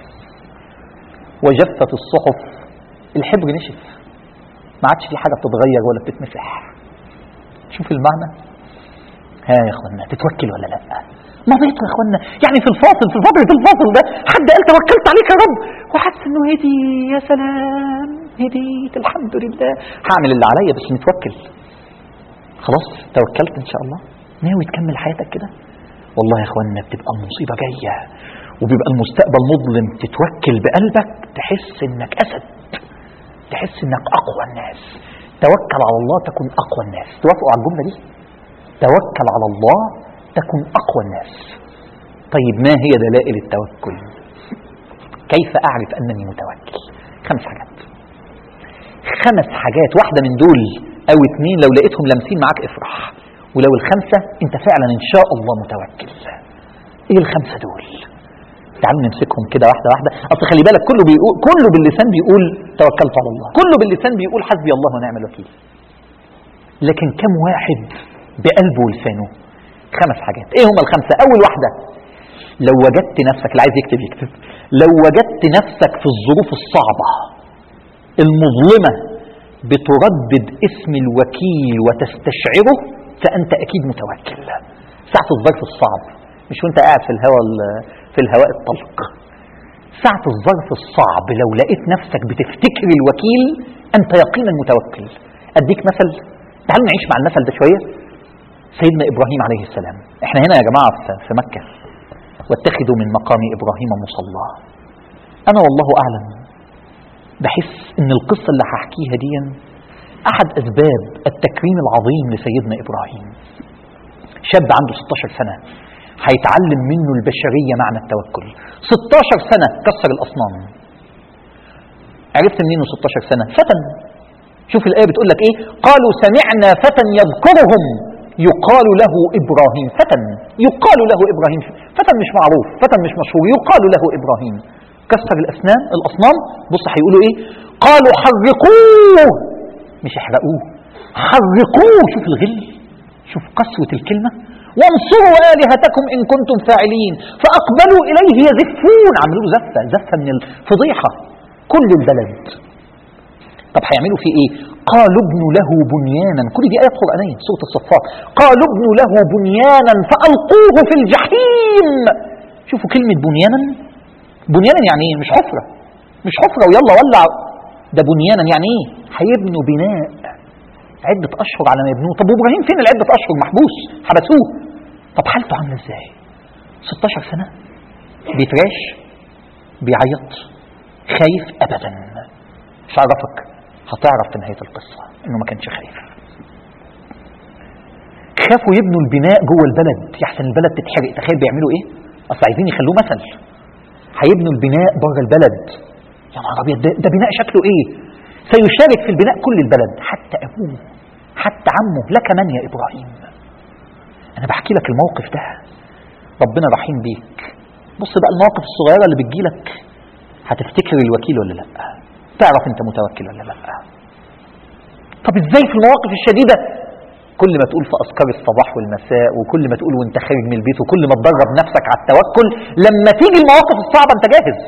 وجفت الصحف الحبر نشف ما عادش في حاجه بتتغير ولا بتتمسح شوف المعنى ها يا اخوانا تتوكل ولا لا ما بيت يا اخوانا يعني في الفاصل في فتره الفاصل ده حد قال توكلت عليك يا رب وحس انه هدي يا سلام هديت الحمد لله هعمل اللي عليا بس متوكل خلاص توكلت ان شاء الله ناوي تكمل حياتك كده والله يا اخوانا بتبقى المصيبه جايه وبيبقى المستقبل مظلم تتوكل بقلبك تحس انك اسد تحس انك اقوى الناس توكل على الله تكون اقوى الناس توافقوا على الجمله دي توكل على الله تكون اقوى الناس طيب ما هي دلائل التوكل كيف اعرف انني متوكل خمس حاجات خمس حاجات واحده من دول او اتنين لو لقيتهم لامسين معاك افرح ولو الخمسه انت فعلا ان شاء الله متوكل ايه الخمسه دول تعالوا نمسكهم كده واحده واحده اصل خلي بالك كله بيقول كله باللسان بيقول توكلت على الله كله باللسان بيقول حسبي الله ونعم الوكيل لكن كم واحد بقلبه ولسانه خمس حاجات ايه هم الخمسه اول واحده لو وجدت نفسك اللي عايز يكتب يكتب لو وجدت نفسك في الظروف الصعبه المظلمه بتردد اسم الوكيل وتستشعره فانت اكيد متوكل ساعه الظرف الصعب مش وانت قاعد في الهواء في الهواء الطلق ساعة الظرف الصعب لو لقيت نفسك بتفتكر الوكيل أنت يقينا متوكل أديك مثل تعالوا نعيش مع المثل ده شوية سيدنا إبراهيم عليه السلام احنا هنا يا جماعة في مكة واتخذوا من مقام إبراهيم مصلى أنا والله أعلم بحس إن القصة اللي هحكيها دي أحد أسباب التكريم العظيم لسيدنا إبراهيم شاب عنده 16 سنة هيتعلم منه البشرية معنى التوكل 16 سنة كسر الأصنام عرفت منين 16 سنة فتن شوف الآية بتقول لك إيه قالوا سمعنا فتى يذكرهم يقال له إبراهيم فتى يقال له إبراهيم فتى مش معروف فتى مش مشهور يقال له إبراهيم كسر الأسنان الأصنام بص هيقولوا إيه قالوا حرقوه مش احرقوه حرقوه شوف الغل شوف قسوة الكلمة وانصروا آلهتكم إن كنتم فاعلين فأقبلوا إليه يزفون عملوا له زفة زفة من الفضيحة كل البلد طب هيعملوا فيه ايه قالوا ابنوا له بنيانا كل دي آيات قرآنية سورة الصفات قالوا ابنوا له بنيانا فألقوه في الجحيم شوفوا كلمة بنيانا بنيانا يعني ايه مش حفرة مش حفرة ويلا ولع ده بنيانا يعني ايه هيبنوا بناء عدة أشهر على ما يبنوه طب وإبراهيم فين العدة أشهر محبوس حبسوه طب حالته عاملة إزاي 16 سنة بيتراش بيعيط خايف أبدا مش عرفك هتعرف في نهاية القصة إنه ما كانش خايف خافوا يبنوا البناء جوه البلد يحسن البلد تتحرق تخيل بيعملوا ايه اصل عايزين يخلوه مثل هيبنوا البناء بره البلد يا نهار ابيض ده, ده بناء شكله ايه سيشارك في البناء كل البلد حتى ابوه حتى عمه لك من يا ابراهيم انا بحكي لك الموقف ده ربنا رحيم بيك بص بقى المواقف الصغيره اللي بتجيلك هتفتكر الوكيل ولا لا تعرف انت متوكل ولا لا طب ازاي في المواقف الشديدة كل ما تقول في أذكار الصباح والمساء وكل ما تقول وانت خارج من البيت وكل ما تدرب نفسك على التوكل لما تيجي المواقف الصعبة انت جاهز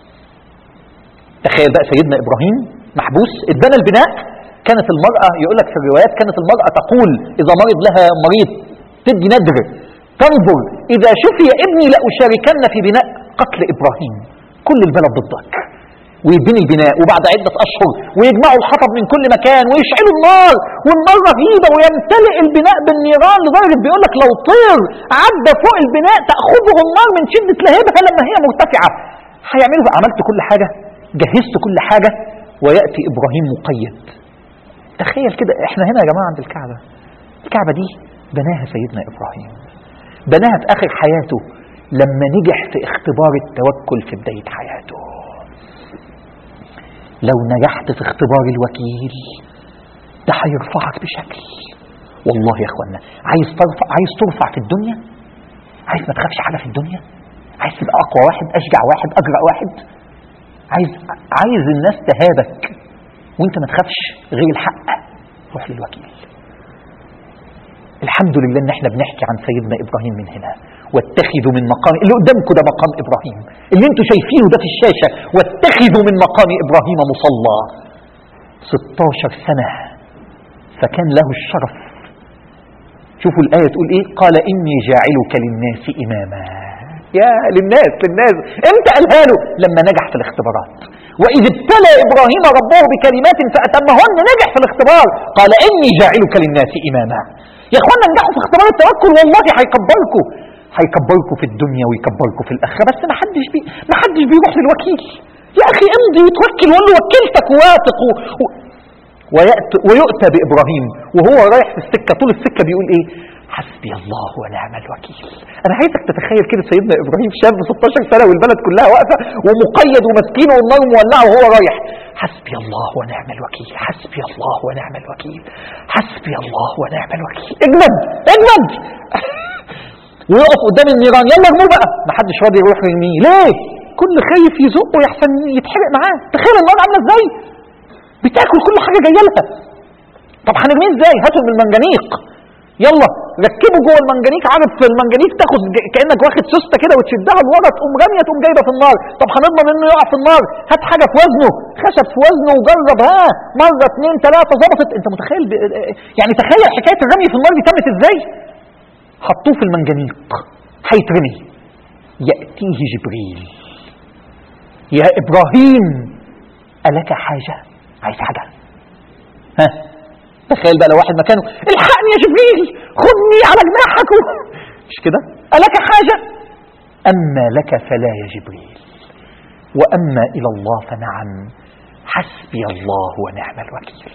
تخيل بقى سيدنا إبراهيم محبوس اتبنى البناء كانت المرأة يقول لك في الروايات كانت المرأة تقول إذا مرض لها مريض تدي ندر تنظر إذا شفي ابني لأشاركن في بناء قتل إبراهيم كل البلد ضدك ويبني البناء وبعد عدة أشهر ويجمعوا الحطب من كل مكان ويشعلوا النار والنار رهيبة ويمتلئ البناء بالنيران لدرجة بيقول لك لو طير عدى فوق البناء تأخذه النار من شدة لهيبها لما هي مرتفعة هيعملوا عملت كل حاجة جهزت كل حاجة ويأتي إبراهيم مقيد تخيل كده احنا هنا يا جماعة عند الكعبة الكعبة دي بناها سيدنا إبراهيم بناها في آخر حياته لما نجح في اختبار التوكل في بداية حياته لو نجحت في اختبار الوكيل ده هيرفعك بشكل والله يا اخوانا عايز ترفع عايز ترفع في الدنيا عايز ما تخافش حاجه في الدنيا عايز تبقى اقوى واحد اشجع واحد اجرأ واحد عايز عايز الناس تهابك وانت ما تخافش غير الحق روح للوكيل الحمد لله ان احنا بنحكي عن سيدنا ابراهيم من هنا واتخذوا من مقام اللي قدامكم ده مقام ابراهيم اللي انتوا شايفينه ده في الشاشه واتخذوا من مقام ابراهيم مصلى 16 سنه فكان له الشرف شوفوا الايه تقول ايه قال اني جاعلك للناس اماما يا للناس للناس امتى قالها له لما نجح في الاختبارات واذ ابتلى ابراهيم ربه بكلمات فاتمهن نجح في الاختبار قال اني جاعلك للناس اماما يا اخوانا انجحوا في اختبار التوكل والله هيكبركم هيكبركم في الدنيا ويكبركم في الاخره بس ما حدش بي ما حدش بيروح للوكيل يا اخي امضي وتوكل وقول له وكلتك واثق و... و... ويأت... ويؤتى بابراهيم وهو رايح في السكه طول السكه بيقول ايه حسبي الله ونعم الوكيل انا عايزك تتخيل كده سيدنا ابراهيم شاب 16 سنه والبلد كلها واقفه ومقيد ومسكين والنار مولعه وهو رايح حسبي الله ونعم الوكيل حسبي الله ونعم الوكيل حسبي الله ونعم الوكيل اجمد اجمد ويقف قدام النيران يلا ارموه بقى ما حدش راضي يروح يرميه ليه كل خايف يزقه يحسن يتحرق معاه تخيل النار عامله ازاي بتاكل كل حاجه جايه لها طب هنرميه ازاي هاته من المنجنيق يلا ركبه جوه المنجنيق عارف المنجنيق تاخد ج- كانك واخد سوسته كده وتشدها لورا تقوم راميه تقوم جايبه في النار طب هنضمن انه يقع في النار هات حاجه في وزنه خشب في وزنه وجرب ها مره اثنين ثلاثه ظبطت انت متخيل ب... يعني تخيل حكايه الرمي في النار دي تمت ازاي حطوه في المنجنيق هيترمي ياتيه جبريل يا ابراهيم الك حاجه عايز حاجه ها تخيل بقى لو واحد مكانه الحقني يا جبريل خذني على جناحك مش كده ألك حاجة أما لك فلا يا جبريل وأما إلى الله فنعم حسبي الله ونعم الوكيل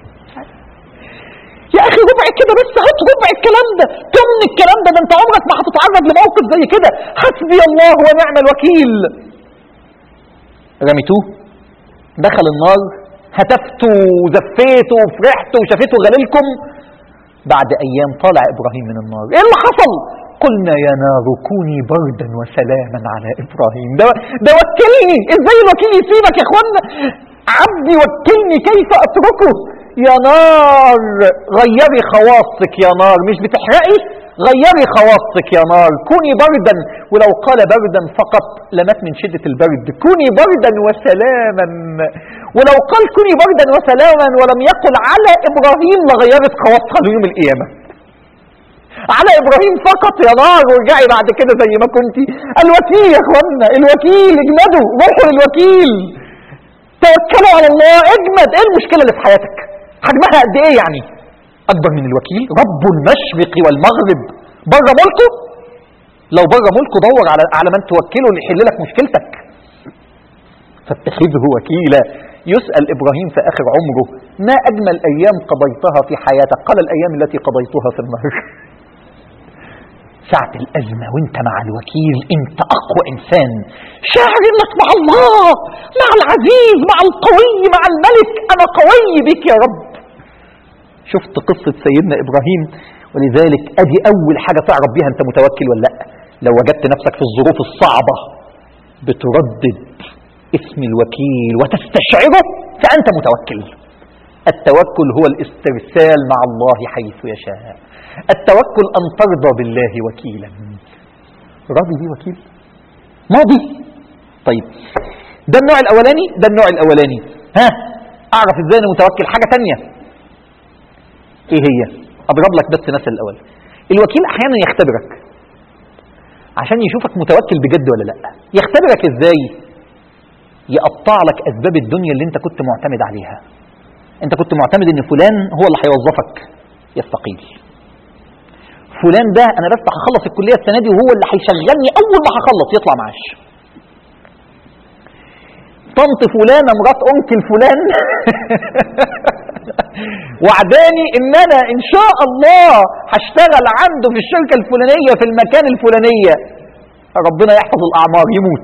يا أخي ربع كده بس هات ربع الكلام ده تمن الكلام ده ده أنت عمرك ما هتتعرض لموقف زي كده حسبي الله ونعم الوكيل رميتوه دخل النار هتفتوا وزفيتوا وفرحتوا وشافتوا غليلكم بعد ايام طالع ابراهيم من النار ايه اللي حصل قلنا يا نار كوني بردا وسلاما على ابراهيم ده ده وكلني ازاي الوكيل يسيبك يا اخوانا عبدي وكلني كيف اتركه يا نار غيري خواصك يا نار مش بتحرقي غيري خواصك يا نار كوني بردا ولو قال بردا فقط لمات من شدة البرد كوني بردا وسلاما ولو قال كوني بردا وسلاما ولم يقل على إبراهيم لغيرت خواصها ليوم القيامة على إبراهيم فقط يا نار وارجعي بعد كده زي ما كنتي الوكيل يا اخوانا الوكيل اجمدوا روحوا للوكيل توكلوا على الله اجمد ايه المشكلة اللي في حياتك حجمها قد ايه يعني اكبر من الوكيل رب المشرق والمغرب بره ملكه لو بره ملكه دور على على من توكله اللي يحل لك مشكلتك فاتخذه وكيلا يسأل إبراهيم في آخر عمره ما أجمل أيام قضيتها في حياتك قال الأيام التي قضيتها في النار ساعة الأزمة وانت مع الوكيل انت أقوى إنسان شاعر انك مع الله مع العزيز مع القوي مع الملك أنا قوي بك يا رب شفت قصة سيدنا إبراهيم ولذلك أدي أول حاجة تعرف بيها أنت متوكل ولا لأ لو وجدت نفسك في الظروف الصعبة بتردد اسم الوكيل وتستشعره فأنت متوكل التوكل هو الاسترسال مع الله حيث يشاء التوكل أن ترضى بالله وكيلا راضي بيه وكيل ماضي طيب ده النوع الأولاني ده النوع الأولاني ها أعرف إزاي أنا متوكل حاجة تانية إيه هي أضرب لك بس مثل الأول الوكيل أحيانا يختبرك عشان يشوفك متوكل بجد ولا لا يختبرك إزاي يقطع لك أسباب الدنيا اللي أنت كنت معتمد عليها أنت كنت معتمد إن فلان هو اللي هيوظفك يستقيل فلان ده أنا بس هخلص الكلية السنة دي وهو اللي هيشغلني أول ما هخلص يطلع معاش طنط فلانة مرات أنكل فلان وعداني ان انا ان شاء الله هشتغل عنده في الشركة الفلانية في المكان الفلانية ربنا يحفظ الاعمار يموت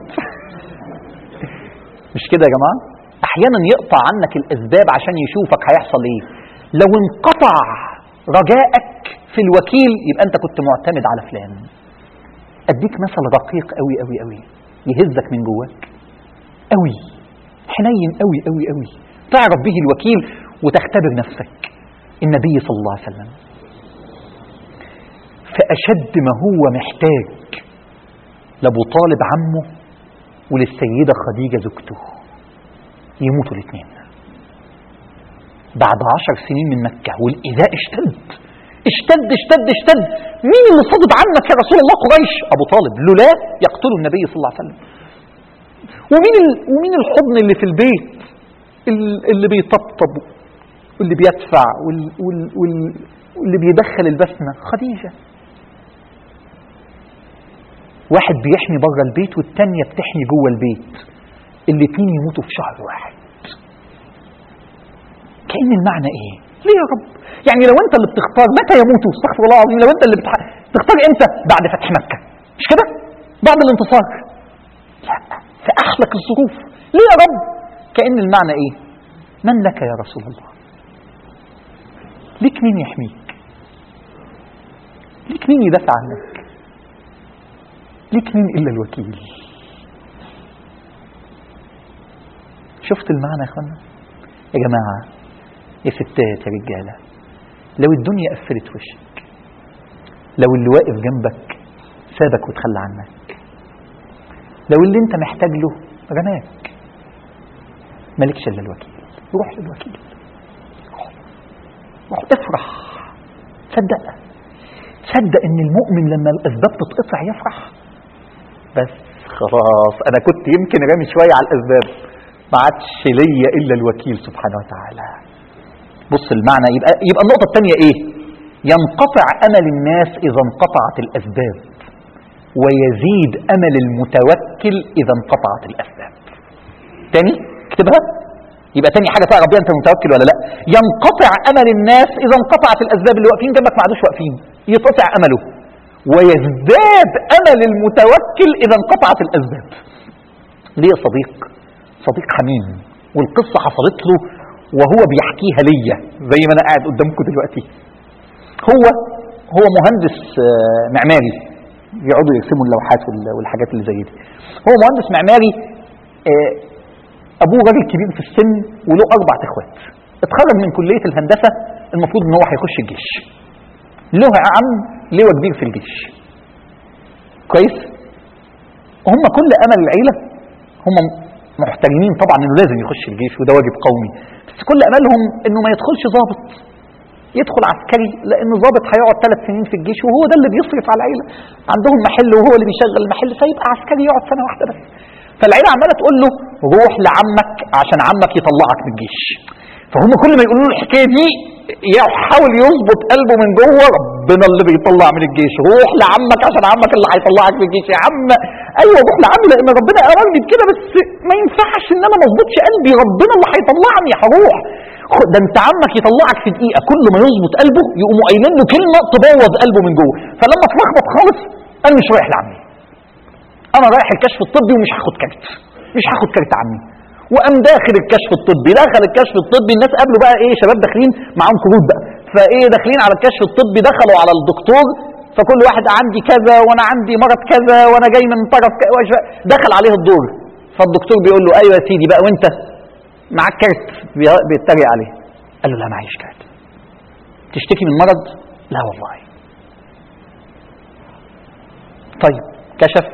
مش كده يا جماعة احيانا يقطع عنك الاسباب عشان يشوفك هيحصل ايه لو انقطع رجائك في الوكيل يبقى انت كنت معتمد على فلان اديك مثل رقيق قوي قوي قوي يهزك من جواك قوي حنين قوي قوي قوي تعرف به الوكيل وتختبر نفسك النبي صلى الله عليه وسلم فأشد ما هو محتاج لأبو طالب عمه وللسيدة خديجة زوجته يموتوا الاثنين بعد عشر سنين من مكة والإيذاء اشتد اشتد اشتد اشتد مين اللي صدد عنك يا رسول الله قريش أبو طالب لولا يقتل النبي صلى الله عليه وسلم ومين ال... ومين الحضن اللي في البيت ال- اللي بيطبطب واللي بيدفع وال... وال... وال... واللي بيدخل البسمة خديجة واحد بيحمي بره البيت والتانية بتحمي جوه البيت الاتنين يموتوا في شهر واحد كأن المعنى ايه ليه يا رب يعني لو انت اللي بتختار متى يموتوا استغفر الله العظيم لو انت اللي بتح... تختار امتى بعد فتح مكة مش كده بعد الانتصار لا في احلك الظروف ليه يا رب كأن المعنى ايه من لك يا رسول الله ليك مين يحميك ليك مين يدافع عنك ليك مين إلا الوكيل شفت المعنى يا اخوانا يا جماعة يا ستات يا رجالة لو الدنيا قفلت وشك لو اللي واقف جنبك سابك وتخلى عنك لو اللي انت محتاج له رماك مالكش الا الوكيل روح للوكيل روح روح افرح صدق تصدق ان المؤمن لما الاسباب تتقطع يفرح بس خلاص انا كنت يمكن رامي شويه على الاسباب ما عادش ليا الا الوكيل سبحانه وتعالى بص المعنى يبقى يبقى النقطه الثانيه ايه ينقطع امل الناس اذا انقطعت الاسباب ويزيد امل المتوكل اذا انقطعت الاسباب تاني اكتبها يبقى تاني حاجه تعرف بيها انت متوكل ولا لا ينقطع امل الناس اذا انقطعت الاسباب اللي واقفين جنبك ما عادوش واقفين يتقطع امله ويزداد امل المتوكل اذا انقطعت الاسباب ليه يا صديق صديق حميم والقصه حصلت له وهو بيحكيها ليا زي ما انا قاعد قدامكم دلوقتي هو هو مهندس آه، معماري يقعدوا يرسموا اللوحات وال- والحاجات اللي زي دي هو مهندس معماري آه، ابوه راجل كبير في السن وله اربع اخوات اتخرج من كليه الهندسه المفروض ان هو هيخش الجيش له عم لواء كبير في الجيش كويس هم كل امل العيله هم محترمين طبعا انه لازم يخش الجيش وده واجب قومي بس كل املهم انه ما يدخلش ضابط يدخل عسكري لان ضابط هيقعد ثلاث سنين في الجيش وهو ده اللي بيصرف على العيله عندهم محل وهو اللي بيشغل المحل فيبقى عسكري يقعد سنه واحده بس فالعيله عماله تقول له روح لعمك عشان عمك يطلعك من الجيش فهم كل ما يقولوا له الحكايه دي يحاول يظبط قلبه من جوه ربنا اللي بيطلع من الجيش روح لعمك عشان عمك اللي هيطلعك من الجيش يا عم ايوه روح لعمي لان ربنا امرني بكده بس ما ينفعش ان انا ما اظبطش قلبي ربنا اللي هيطلعني هروح خد- ده انت عمك يطلعك في دقيقه كل ما يظبط قلبه يقوموا قايلين له كلمه تبوظ قلبه من جوه فلما اتلخبط خالص انا مش رايح لعمي انا رايح الكشف الطبي ومش هاخد كارت مش هاخد كارت عمي وقام داخل الكشف الطبي دخل الكشف الطبي الناس قابلوا بقى ايه شباب داخلين معاهم كروت بقى فايه داخلين على الكشف الطبي دخلوا على الدكتور فكل واحد عندي كذا وانا عندي مرض كذا وانا جاي من طرف ك- وش- دخل عليه الدور فالدكتور بيقول له ايوه يا سيدي بقى وانت معاك كارت بي- بيتريق عليه قال له لا معيش كارت تشتكي من مرض لا والله طيب كشف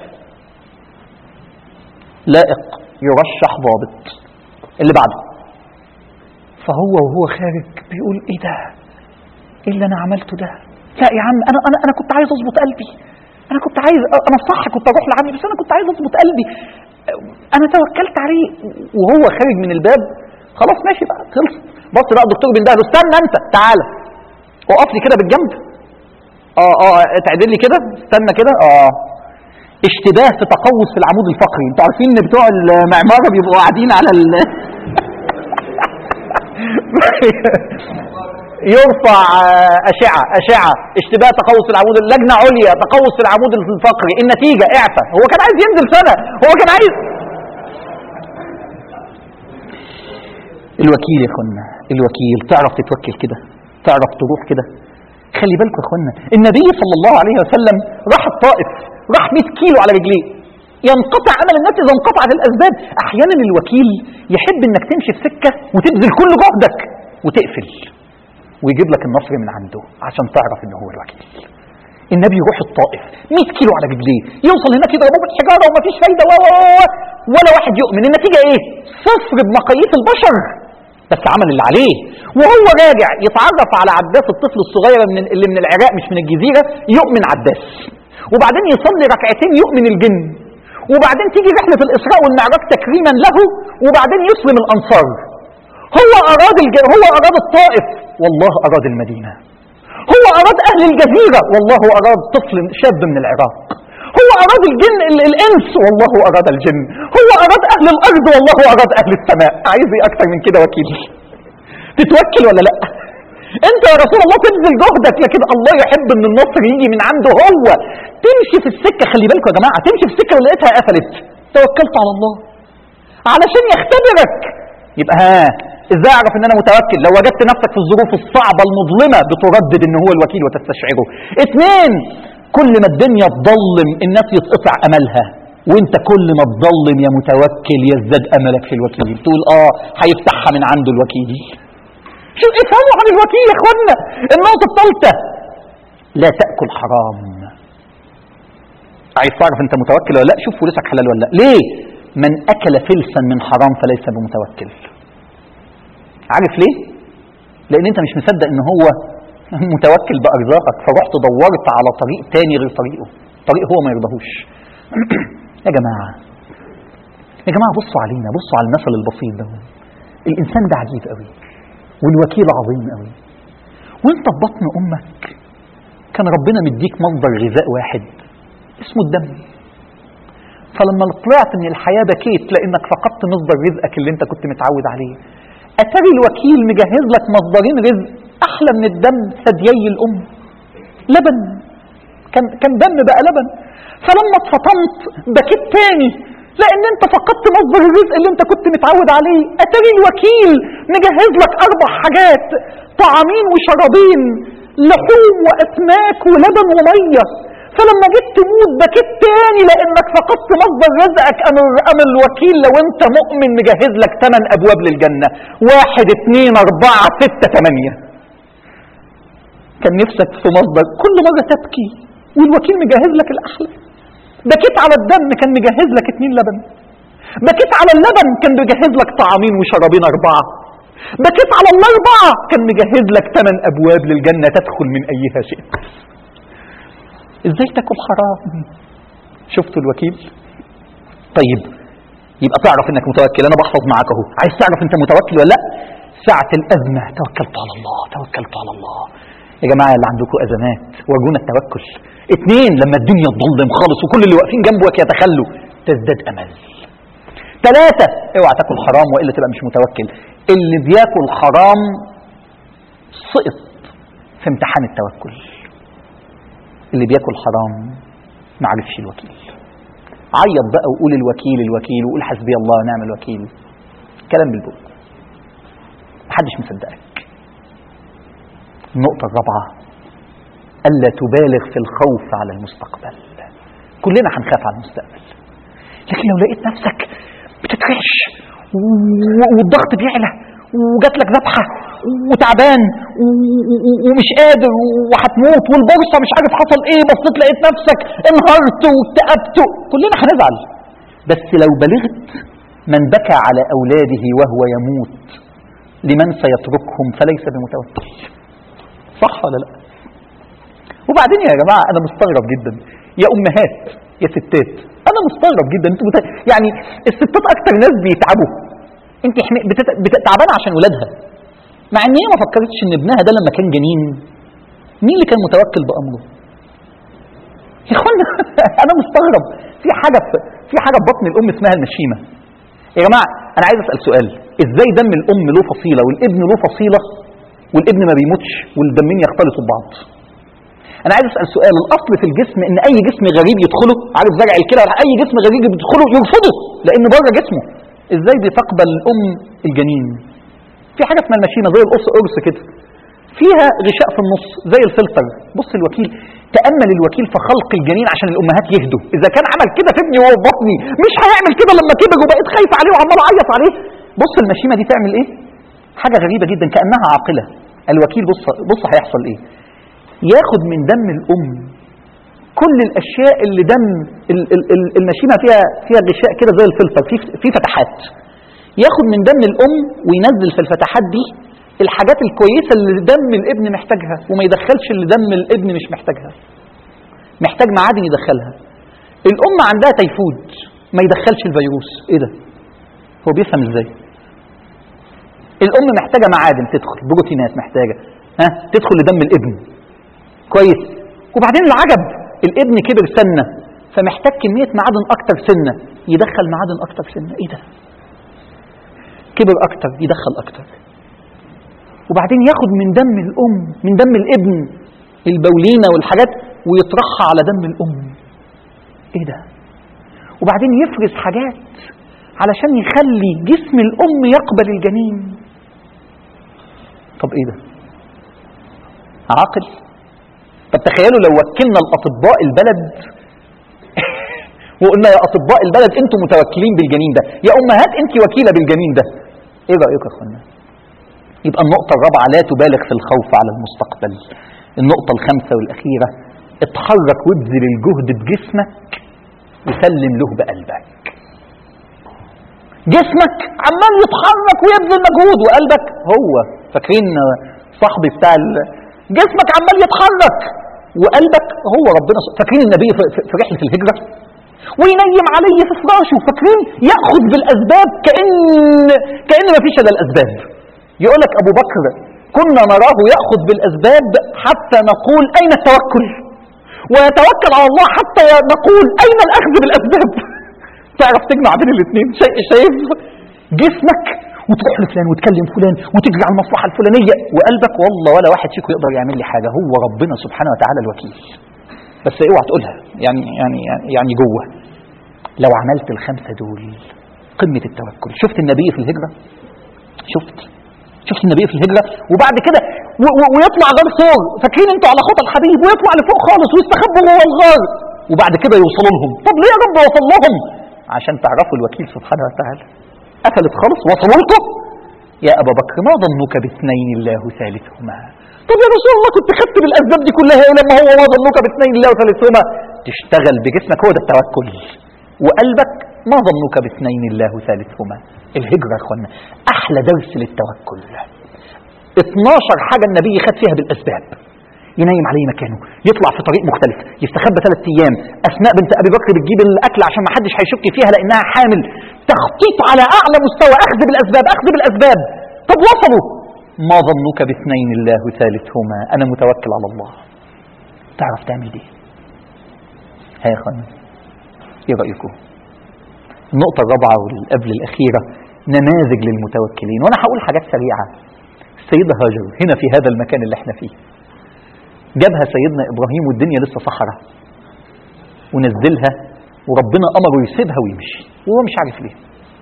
لائق يرشح ضابط اللي بعده فهو وهو خارج بيقول ايه ده ايه اللي انا عملته ده لا يا عم انا انا انا كنت عايز اظبط قلبي انا كنت عايز انا صح كنت اروح لعمي بس انا كنت عايز اظبط قلبي انا توكلت عليه وهو خارج من الباب خلاص ماشي بقى خلص بص بقى الدكتور بينده له استنى انت تعالى اقف لي كده بالجنب اه اه اتعدل لي كده استنى كده اه اشتباه في تقوس في العمود الفقري انتوا عارفين ان بتوع المعمارة بيبقوا قاعدين على ال يرفع آه، أشعة أشعة اشتباه تقوس العمود اللجنة عليا تقوس في العمود الفقري النتيجة إعفاء هو كان عايز ينزل سنة هو كان عايز الوكيل يا اخوانا الوكيل تعرف تتوكل كده تعرف تروح كده خلي بالكم يا اخوانا النبي صلى الله عليه وسلم راح الطائف راح 100 كيلو على رجليه ينقطع امل الناس اذا انقطعت الاسباب احيانا الوكيل يحب انك تمشي في سكه وتبذل كل جهدك وتقفل ويجيب لك النصر من عنده عشان تعرف ان هو الوكيل النبي يروح الطائف 100 كيلو على رجليه يوصل هناك يضربوه بالحجاره ومفيش فايده و و و ولا واحد يؤمن النتيجه ايه صفر بمقاييس البشر بس عمل اللي عليه وهو راجع يتعرف على عباس الطفل الصغير من اللي من العراق مش من الجزيره يؤمن عباس وبعدين يصلي ركعتين يؤمن الجن وبعدين تيجي رحله الاسراء والمعراج تكريما له وبعدين يسلم الانصار هو اراد الج... هو اراد الطائف والله اراد المدينه هو اراد اهل الجزيره والله اراد طفل شاب من العراق هو اراد الجن ال- الانس والله اراد الجن هو اراد اهل الارض والله اراد اهل السماء عايز ايه اكتر من كده وكيل تتوكل ولا لا انت يا رسول الله تبذل جهدك لكن الله يحب ان النصر يجي من عنده هو تمشي في السكه خلي بالكم يا جماعه تمشي في السكه ولقيتها قفلت توكلت على الله علشان يختبرك يبقى ها ازاي اعرف ان انا متوكل لو وجدت نفسك في الظروف الصعبه المظلمه بتردد ان هو الوكيل وتستشعره اثنين كل ما الدنيا تضلم الناس يتقطع املها وانت كل ما تضلم يا متوكل يزداد املك في الوكيل تقول اه هيفتحها من عنده الوكيل شو افهموا عن الوكيل يا اخوانا النقطه الثالثه لا تاكل حرام عايز تعرف انت متوكل ولا لا شوف فلوسك حلال ولا لا ليه من اكل فلسا من حرام فليس بمتوكل عارف ليه لان انت مش مصدق ان هو متوكل بارزاقك فرحت دورت على طريق تاني غير طريقه طريق هو ما يرضاهوش يا جماعه يا جماعه بصوا علينا بصوا على المثل البسيط ده الانسان ده عجيب قوي والوكيل عظيم قوي وانت في بطن امك كان ربنا مديك مصدر غذاء واحد اسمه الدم فلما طلعت من الحياة بكيت لأنك فقدت مصدر رزقك اللي انت كنت متعود عليه أتاري الوكيل مجهز لك مصدرين رزق أحلى من الدم ثديي الأم لبن كان كان دم بقى لبن فلما اتفطمت بكيت تاني لأن أنت فقدت مصدر الرزق اللي أنت كنت متعود عليه أتاري الوكيل مجهز لك أربع حاجات طعامين وشرابين لحوم وأسماك ولبن ومية فلما جيت تموت بكيت تاني لانك فقدت مصدر رزقك ام ام الوكيل لو انت مؤمن مجهز لك ثمان ابواب للجنه واحد اثنين اربعه سته ثمانيه كان نفسك في مصدر كل مره تبكي والوكيل مجهز لك الاحلى بكيت على الدم كان مجهز لك اتنين لبن بكيت على اللبن كان مجهز لك طعامين وشرابين اربعه بكيت على الاربعه كان مجهز لك ثمان ابواب للجنه تدخل من ايها شئت ازاي تاكل حرام شفتوا الوكيل طيب يبقى تعرف انك متوكل انا بحفظ معاك اهو عايز تعرف انت متوكل ولا لا ساعة الأزمة توكلت على الله توكلت على الله يا جماعة اللي عندكم أزمات ورجونا التوكل اثنين لما الدنيا تظلم خالص وكل اللي واقفين جنبك يتخلوا تزداد أمل ثلاثة اوعى تاكل حرام وإلا تبقى مش متوكل اللي بياكل حرام سقط في امتحان التوكل اللي بياكل حرام ما عرفش الوكيل عيط بقى وقول الوكيل الوكيل وقول حسبي الله ونعم الوكيل كلام بالبوق محدش مصدقك النقطة الرابعة ألا تبالغ في الخوف على المستقبل كلنا هنخاف على المستقبل لكن لو لقيت نفسك بتترعش و- والضغط بيعلى وجات لك ذبحه وتعبان و- و- ومش قادر وهتموت والبورصه مش عارف حصل ايه بصيت لقيت نفسك انهارت واكتئبت كلنا هنزعل بس لو بلغت من بكى على اولاده وهو يموت لمن سيتركهم فليس بمتوكل صح ولا لا وبعدين يا جماعه انا مستغرب جدا يا امهات يا ستات انا مستغرب جدا انتوا مت... يعني الستات اكتر ناس بيتعبوا انت حم... بتت... بت... تعبانه عشان ولادها مع ان هي ما فكرتش ان ابنها ده لما كان جنين مين اللي كان متوكل بامره يا اخوانا انا مستغرب في حاجه في, في حاجه في بطن الام اسمها المشيمه يا جماعه انا عايز اسال سؤال ازاي دم الام له فصيله والابن له فصيله والابن ما بيموتش والدمين يختلطوا ببعض انا عايز اسال سؤال الاصل في الجسم ان اي جسم غريب يدخله عارف زرع الكلى ولا اي جسم غريب يدخله يرفضه لان بره جسمه ازاي بتقبل الام الجنين في حاجه اسمها المشيمه زي القرص قرص كده فيها غشاء في النص زي الفلتر بص الوكيل تامل الوكيل في خلق الجنين عشان الامهات يهدوا اذا كان عمل كده في ابني وهو في بطني مش هيعمل كده لما كبر وبقيت خايفه عليه وعمال اعيط عليه بص المشيمه دي تعمل ايه حاجه غريبه جدا كانها عاقله الوكيل بص بص هيحصل ايه ياخد من دم الام كل الاشياء اللي دم ال- ال- ال- المشيمه فيها فيها غشاء كده زي الفلتر في في فتحات ياخد من دم الام وينزل في الفتحات دي الحاجات الكويسه اللي دم الابن محتاجها وما يدخلش اللي دم الابن مش محتاجها محتاج معادن يدخلها الام عندها تيفود ما يدخلش الفيروس ايه ده هو بيفهم ازاي الام محتاجه معادن تدخل بروتينات محتاجه ها تدخل لدم الابن كويس وبعدين العجب الابن كبر سنه فمحتاج كميه معادن اكتر سنه يدخل معادن اكتر سنه ايه ده كبر اكتر يدخل اكتر وبعدين ياخد من دم الام من دم الابن البولينه والحاجات ويطرحها على دم الام ايه ده وبعدين يفرز حاجات علشان يخلي جسم الام يقبل الجنين طب ايه ده عاقل طب تخيلوا لو وكلنا الاطباء البلد وقلنا يا اطباء البلد انتم متوكلين بالجنين ده يا امهات انت وكيله بالجنين ده ايه رايكم يا اخوانا يبقى النقطة الرابعة لا تبالغ في الخوف على المستقبل النقطة الخامسة والأخيرة اتحرك وابذل الجهد بجسمك وسلم له بقلبك جسمك عمال يتحرك ويبذل مجهود وقلبك هو فاكرين صاحبي بتاع ال- جسمك عمال يتحرك وقلبك هو ربنا س- فاكرين النبي في في- في رحلة الهجرة وينيم علي في فراشه فاكرين ياخذ بالاسباب كان كان ما فيش الا الاسباب يقول لك ابو بكر كنا نراه ياخذ بالاسباب حتى نقول اين التوكل ويتوكل على الله حتى نقول اين الاخذ بالاسباب تعرف تجمع بين الاثنين شيء شايف جسمك وتروح لفلان وتكلم فلان وتجري على المصلحه الفلانيه وقلبك والله ولا واحد فيكم يقدر يعمل لي حاجه هو ربنا سبحانه وتعالى الوكيل بس اوعى تقولها يعني يعني يعني, يعني جوه لو عملت الخمسه دول قمه التوكل شفت النبي في الهجره شفت شفت النبي في الهجره وبعد كده و- و- ويطلع غار ثور فاكرين انتوا على خطى الحبيب ويطلع لفوق خالص ويستخبوا جوه الغار وبعد كده يوصلوا لهم طب ليه يا رب وصل لهم عشان تعرفوا الوكيل سبحانه وتعالى قفلت خالص وصلوا لكم يا ابا بكر ما ظنك باثنين الله ثالثهما طب يا رسول الله كنت خدت بالاسباب دي كلها ايه لما هو ما ظنك باثنين الله ثالثهما تشتغل بجسمك هو ده التوكل وقلبك ما ظنك باثنين الله ثالثهما الهجره يا اخوانا احلى درس للتوكل 12 حاجه النبي خد فيها بالاسباب ينيم عليه مكانه يطلع في طريق مختلف يستخبى ثلاث ايام اسماء بنت ابي بكر بتجيب الاكل عشان ما حدش هيشك فيها لانها حامل تخطيط على اعلى مستوى اخذ بالاسباب اخذ بالاسباب طب وصلوا ما ظنك باثنين الله ثالثهما انا متوكل على الله تعرف تعمل دي ها يا اخوانا ايه رايكم النقطة الرابعة والقبل الأخيرة نماذج للمتوكلين وأنا هقول حاجات سريعة السيدة هاجر هنا في هذا المكان اللي احنا فيه جابها سيدنا إبراهيم والدنيا لسه صحراء ونزلها وربنا أمره يسيبها ويمشي وهو مش عارف ليه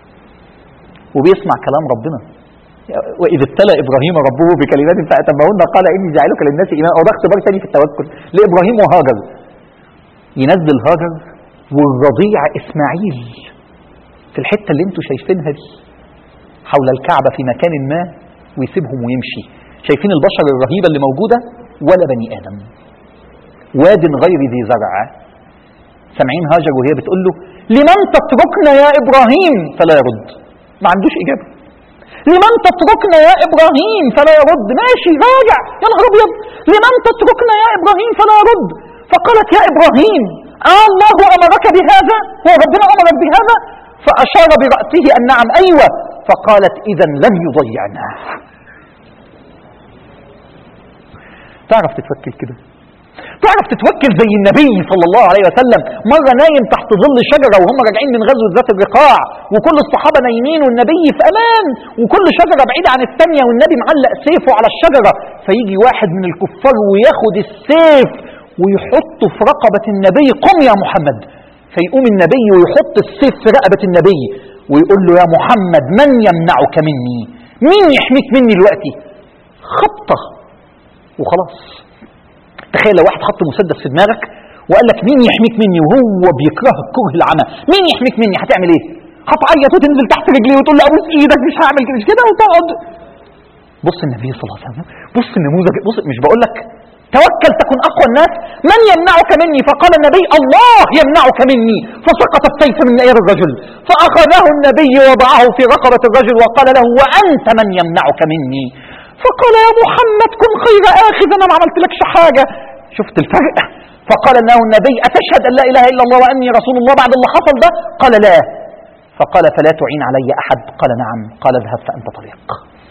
وبيسمع كلام ربنا وإذ ابتلى إبراهيم ربه بكلمات فأتمهن قال إني جاعلك للناس إماما وده اختبار ثاني في التوكل لإبراهيم وهاجر ينزل هاجر والرضيع إسماعيل في الحتة اللي انتوا شايفينها دي حول الكعبة في مكان ما ويسيبهم ويمشي شايفين البشر الرهيبة اللي موجودة ولا بني آدم واد غير ذي زرع سامعين هاجر وهي بتقول له لمن تتركنا يا إبراهيم فلا يرد ما عندوش إجابة لمن تتركنا يا إبراهيم فلا يرد ماشي راجع يا نهار أبيض لمن تتركنا يا إبراهيم فلا يرد فقالت يا إبراهيم آه الله أمرك بهذا هو ربنا أمرك بهذا فأشار برأسه أن نعم أيوة فقالت إذا لن يضيعنا تعرف تتوكل كده تعرف تتوكل زي النبي صلى الله عليه وسلم مرة نايم تحت ظل شجرة وهم راجعين من غزوة ذات الرقاع وكل الصحابة نايمين والنبي في أمان وكل شجرة بعيدة عن الثانية والنبي معلق سيفه على الشجرة فيجي واحد من الكفار وياخد السيف ويحطه في رقبة النبي قم يا محمد فيقوم النبي ويحط السيف في رقبة النبي ويقول له يا محمد من يمنعك مني مين يحميك مني دلوقتي خبطة وخلاص تخيل لو واحد حط مسدس في دماغك وقال لك مين يحميك مني وهو بيكرهك كره العمى مين يحميك مني هتعمل ايه هتعيط وتنزل تحت رجليه وتقول له ابوس ايدك مش هعمل كده مش كده وتقعد بص النبي صلى الله عليه وسلم بص النموذج بص مش بقول لك توكل تكن اقوى الناس من يمنعك مني فقال النبي الله يمنعك مني فسقط السيف من يد الرجل فاخذه النبي وضعه في رقبه الرجل وقال له وانت من يمنعك مني فقال يا محمد كن خير اخذ انا ما عملتلكش حاجه شفت الفرق فقال له النبي اتشهد ان لا اله الا الله واني رسول الله بعد اللي حصل ده قال لا فقال فلا تعين علي احد قال نعم قال اذهب فانت طليق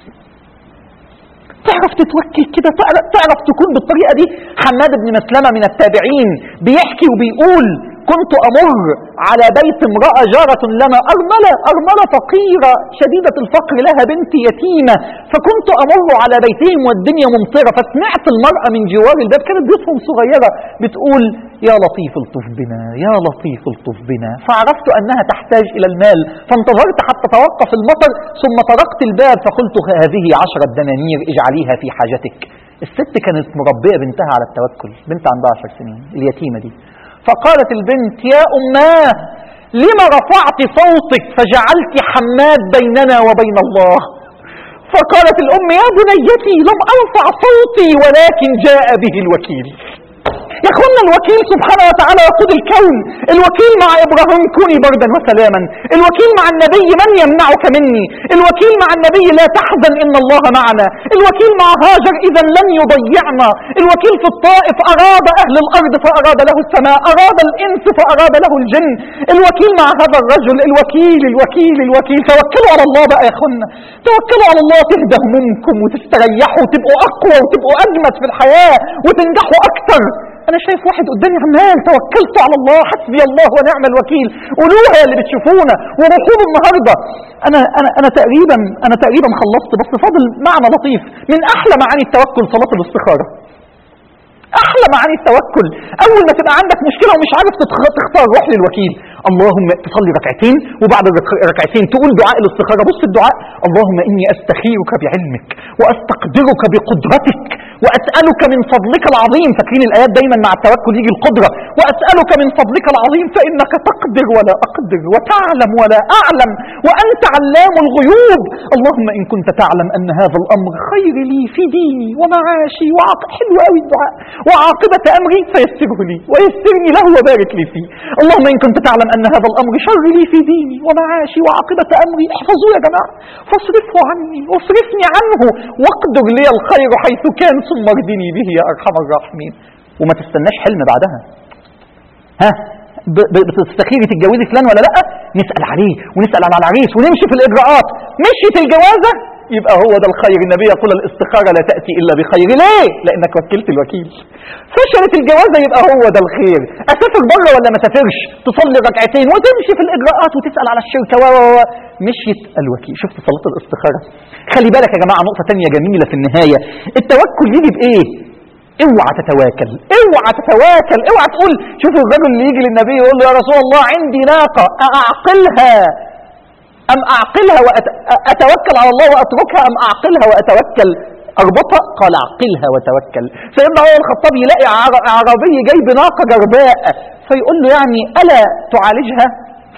تعرف تتوكل كده تعرف, تعرف تكون بالطريقه دي حماد بن مسلمه من التابعين بيحكي وبيقول كنت امر على بيت امراه جاره لنا ارمله ارمله فقيره شديده الفقر لها بنت يتيمه فكنت امر على بيتهم والدنيا ممطره فسمعت المراه من جوار الباب كانت بيوتهم صغيره بتقول يا لطيف الطف بنا يا لطيف الطف بنا فعرفت انها تحتاج الى المال فانتظرت حتى توقف المطر ثم طرقت الباب فقلت هذه عشرة دنانير اجعليها في حاجتك الست كانت مربيه بنتها على التوكل بنت عندها عشر سنين اليتيمه دي فقالت البنت يا أماه لم رفعت صوتك فجعلت حماد بيننا وبين الله فقالت الأم يا بنيتي لم أرفع صوتي ولكن جاء به الوكيل يا اخوانا الوكيل سبحانه وتعالى يقود الكون الوكيل مع ابراهيم كوني بردا وسلاما الوكيل مع النبي من يمنعك مني الوكيل مع النبي لا تحزن ان الله معنا الوكيل مع هاجر اذا لن يضيعنا الوكيل في الطائف اراد اهل الارض فاراد له السماء اراد الانس فاراد له الجن الوكيل مع هذا الرجل الوكيل الوكيل الوكيل توكلوا على الله بقى يا اخوانا توكلوا على الله تهدى همومكم وتستريحوا وتبقوا اقوى وتبقوا اجمد في الحياه وتنجحوا اكتر انا شايف واحد قدامي عمال توكلت على الله حسبي الله ونعم الوكيل قولوها يا اللي بتشوفونا وروحوا النهارده انا انا انا تقريبا انا تقريبا خلصت بس فاضل معنى لطيف من احلى معاني التوكل صلاه الاستخاره احلى معاني التوكل اول ما تبقى عندك مشكله ومش عارف تتخ- تختار روح للوكيل اللهم تصلي ركعتين وبعد الرك- ركعتين تقول دعاء الاستخاره بص الدعاء اللهم اني استخيرك بعلمك واستقدرك بقدرتك واسالك من فضلك العظيم فاكرين الايات دايما مع التوكل يجي القدره واسالك من فضلك العظيم فانك تقدر ولا اقدر وتعلم ولا اعلم وانت علام الغيوب اللهم ان كنت تعلم ان هذا الامر خير لي في ديني ومعاشي وعاق حلو قوي الدعاء وعاقبه امري فيسره لي ويسرني له وبارك لي فيه اللهم ان كنت تعلم ان هذا الامر شر لي في ديني ومعاشي وعاقبه امري احفظوه يا جماعه فاصرفه عني واصرفني عنه واقدر لي الخير حيث كان ثم اردني به يا ارحم الراحمين وما تستناش حلم بعدها ها ب- ب- بتستخيري تتجوزي فلان ولا لا نسال عليه ونسال على العريس ونمشي في الاجراءات مشيت الجوازه يبقى هو ده الخير النبي يقول الاستخاره لا تاتي الا بخير ليه لانك وكلت الوكيل فشلت الجوازه يبقى هو ده الخير اسافر بره ولا ما اسافرش تصلي ركعتين وتمشي في الاجراءات وتسال على الشركه و و و مشيت الوكيل شفت صلاه الاستخاره خلي بالك يا جماعه نقطه تانية جميله في النهايه التوكل يجي بايه اوعى تتواكل اوعى تتواكل اوعى تقول شوف الرجل اللي يجي للنبي يقول له يا رسول الله عندي ناقة أعقلها أم أعقلها وأتوكل على الله وأتركها أم أعقلها وأتوكل أربطها قال أعقلها وتوكل سيدنا عمر الخطاب يلاقي عر- أعرابي جاي بناقة جرباء فيقول له يعني ألا تعالجها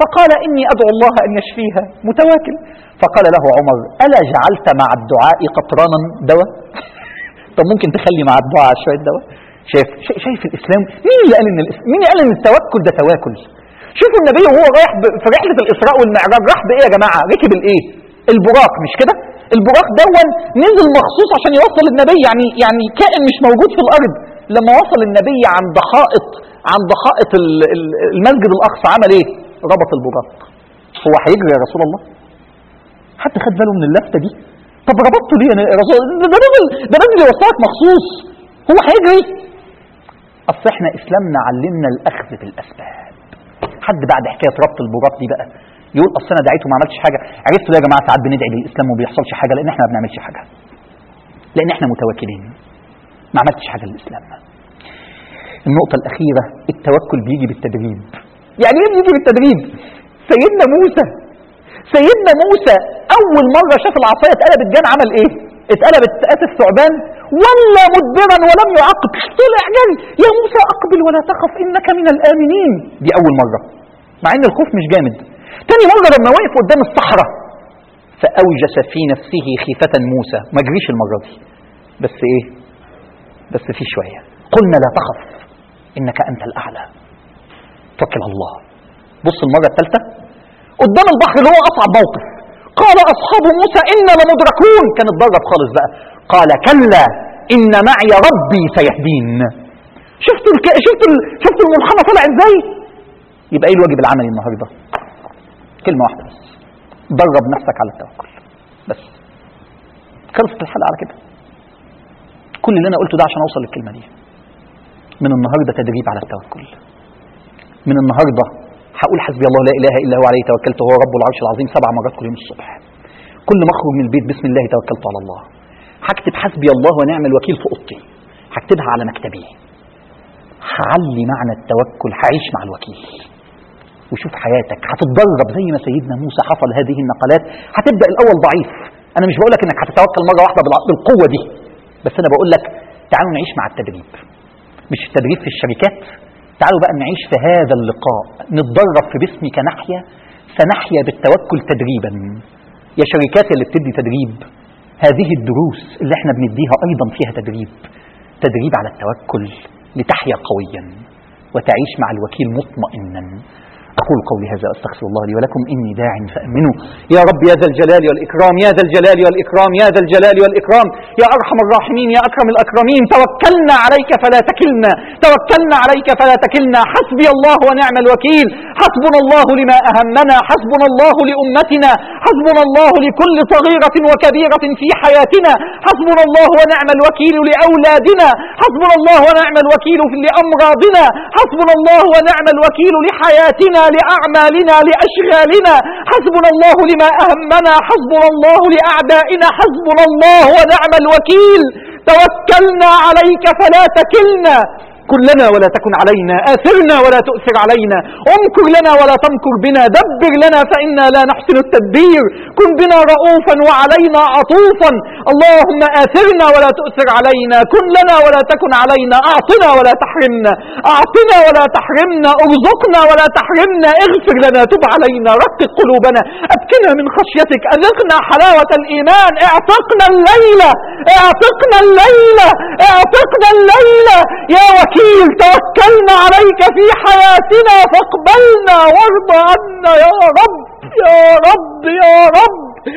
فقال إني أدعو الله أن يشفيها متواكل فقال له عمر ألا جعلت مع الدعاء قطرانا دواء طب ممكن تخلي مع الدعاء شوية دواء شايف شا- شايف الإسلام مين اللي قال إن الإسلام مين اللي قال إن التوكل ده تواكل شوفوا النبي وهو رايح ب- في رحلة الإسراء والمعراج راح بإيه يا جماعة ركب الإيه البراق مش كده البراق دون نزل مخصوص عشان يوصل النبي يعني يعني كائن مش موجود في الأرض لما وصل النبي عند حائط عند حائط ال- ال- المسجد الأقصى عمل إيه ربط البراق هو هيجري يا رسول الله حد خد باله من اللفته دي طب ربطته ليه يا رسول ده ده نزل ده نزل يوصلك مخصوص هو هيجري اصل احنا اسلامنا علمنا الاخذ بالاسباب حد بعد حكايه ربط البراق دي بقى يقول اصل انا دعيت وما عملتش حاجه عرفتوا ليه يا جماعه ساعات بندعي للاسلام وما بيحصلش حاجه لان احنا ما بنعملش حاجه لان احنا متوكلين ما عملتش حاجه للاسلام النقطه الاخيره التوكل بيجي بالتدريب يعني ايه بيجي بالتدريب سيدنا موسى سيدنا موسى اول مره شاف العصايه اتقلبت جان عمل ايه اتقلبت اسف ثعبان ولا مدبرا ولم يعقب طلع جري يا موسى اقبل ولا تخف انك من الامنين دي اول مره مع ان الخوف مش جامد تاني مره لما وقف قدام الصحراء فاوجس في نفسه خيفه موسى ما جريش المره دي بس ايه بس في شويه قلنا لا تخف انك انت الاعلى توكل على الله بص المره الثالثه قدام البحر اللي هو اصعب موقف قال اصحاب موسى انا لمدركون كان اتدرب خالص بقى قال كلا ان معي ربي سيهدين شفت الك... شفت ال... شفت الملحمه طلع ازاي يبقى ايه الواجب العملي النهارده كلمه واحده بس درب نفسك على التوكل بس خلصت الحلقه على كده كل اللي انا قلته ده عشان اوصل للكلمه دي من النهارده تدريب على التوكل من النهارده هقول حسبي الله لا اله الا هو عليه توكلت وهو رب العرش العظيم سبع مرات كل يوم الصبح كل ما اخرج من البيت بسم الله توكلت على الله هكتب حسبي الله ونعم الوكيل في اوضتي هكتبها على مكتبي هعلي معنى التوكل هعيش مع الوكيل وشوف حياتك هتتدرب زي ما سيدنا موسى حصل هذه النقلات هتبدا الاول ضعيف انا مش بقول لك انك هتتوكل مره واحده بالع- بالقوه دي بس انا بقول لك تعالوا نعيش مع التدريب مش التدريب في الشركات تعالوا بقى نعيش في هذا اللقاء نتدرب في باسمك نحيا سنحيا بالتوكل تدريبا يا شركات اللي بتدي تدريب هذه الدروس اللي احنا بنديها ايضا فيها تدريب تدريب على التوكل لتحيا قويا وتعيش مع الوكيل مطمئنا أقول قولي هذا أستغفر الله لي ولكم إني داع فأمنوا يا رب يا ذا الجلال والإكرام يا ذا الجلال والإكرام يا ذا الجلال والإكرام يا أرحم الراحمين يا أكرم الأكرمين توكلنا عليك فلا تكلنا توكلنا عليك فلا تكلنا حسبي الله ونعم الوكيل حسبنا الله لما أهمنا حسبنا الله لأمتنا حسبنا الله لكل صغيرة وكبيرة في حياتنا حسبنا الله ونعم الوكيل لأولادنا حسبنا الله ونعم الوكيل لأمراضنا حسبنا الله ونعم الوكيل لحياتنا لأعمالنا لأشغالنا حسبنا الله لما أهمنا حسبنا الله لأعدائنا حسبنا الله ونعم الوكيل توكلنا عليك فلا تكلنا كن لنا ولا تكن علينا آثرنا ولا تؤثر علينا امكر لنا ولا تمكر بنا دبر لنا فإنا لا نحسن التدبير كن بنا رؤوفا وعلينا عطوفا اللهم آثرنا ولا تؤثر علينا كن لنا ولا تكن علينا أعطنا ولا تحرمنا أعطنا ولا تحرمنا ارزقنا ولا تحرمنا اغفر لنا تب علينا رقق قلوبنا أبكنا من خشيتك أذقنا حلاوة الإيمان اعتقنا الليلة اعتقنا الليلة اعتقنا الليلة يا وكيل توكلنا عليك في حياتنا فاقبلنا وارض عنا يا رب يا رب يا رب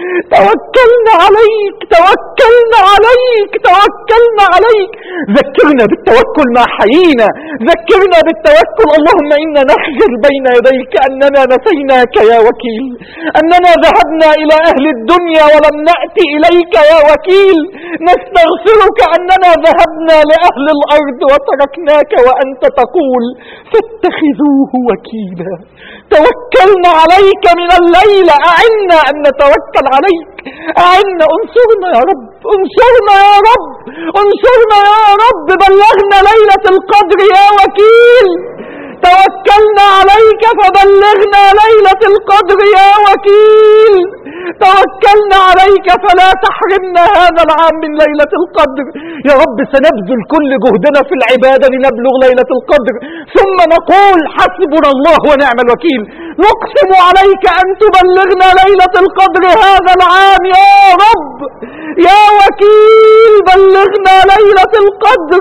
توكلنا عليك توكلنا عليك توكلنا عليك ذكرنا بالتوكل ما حيينا ذكرنا بالتوكل اللهم إنا نخجل بين يديك أننا نسيناك يا وكيل أننا ذهبنا إلى أهل الدنيا ولم نأتي إليك يا وكيل نستغفرك أننا ذهبنا لأهل الأرض وتركناك وأنت تقول فاتخذوه وكيلا توكلنا عليك من الليل أعنا أن نتوكل عليك أعنا انصرنا يا رب انصرنا يا رب انصرنا يا رب بلغنا ليلة القدر يا وكيل توكل توكلنا عليك فبلغنا ليلة القدر يا وكيل توكلنا عليك فلا تحرمنا هذا العام من ليلة القدر يا رب سنبذل كل جهدنا في العبادة لنبلغ ليلة القدر ثم نقول حسبنا الله ونعم الوكيل نقسم عليك أن تبلغنا ليلة القدر هذا العام يا رب يا وكيل بلغنا ليلة القدر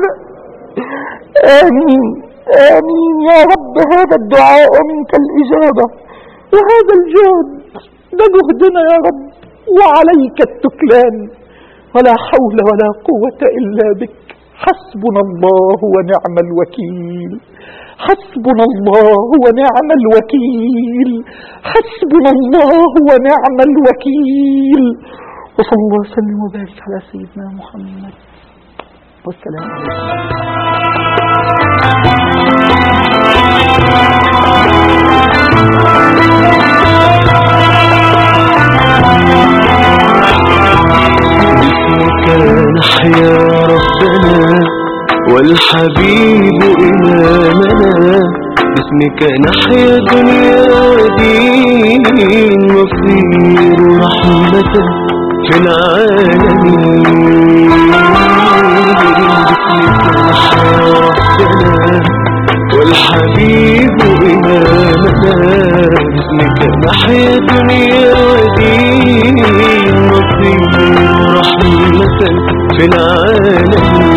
آمين آمين يا رب هذا الدعاء منك الإجابة وهذا الجهد ده جهدنا يا رب وعليك التكلان ولا حول ولا قوة إلا بك حسبنا الله ونعم الوكيل حسبنا الله ونعم الوكيل حسبنا الله ونعم الوكيل وصلى الله وسلم وبارك على سيدنا محمد والسلام عليكم باسمك نحيا ربنا والحبيب إمامنا باسمك نحيا دنيا ودين وفير رحمة في العالمين باسمك نحيا ربنا والحبيب إمامنا باسمك نحيا دنيا ودين وفير رحمة في العالمين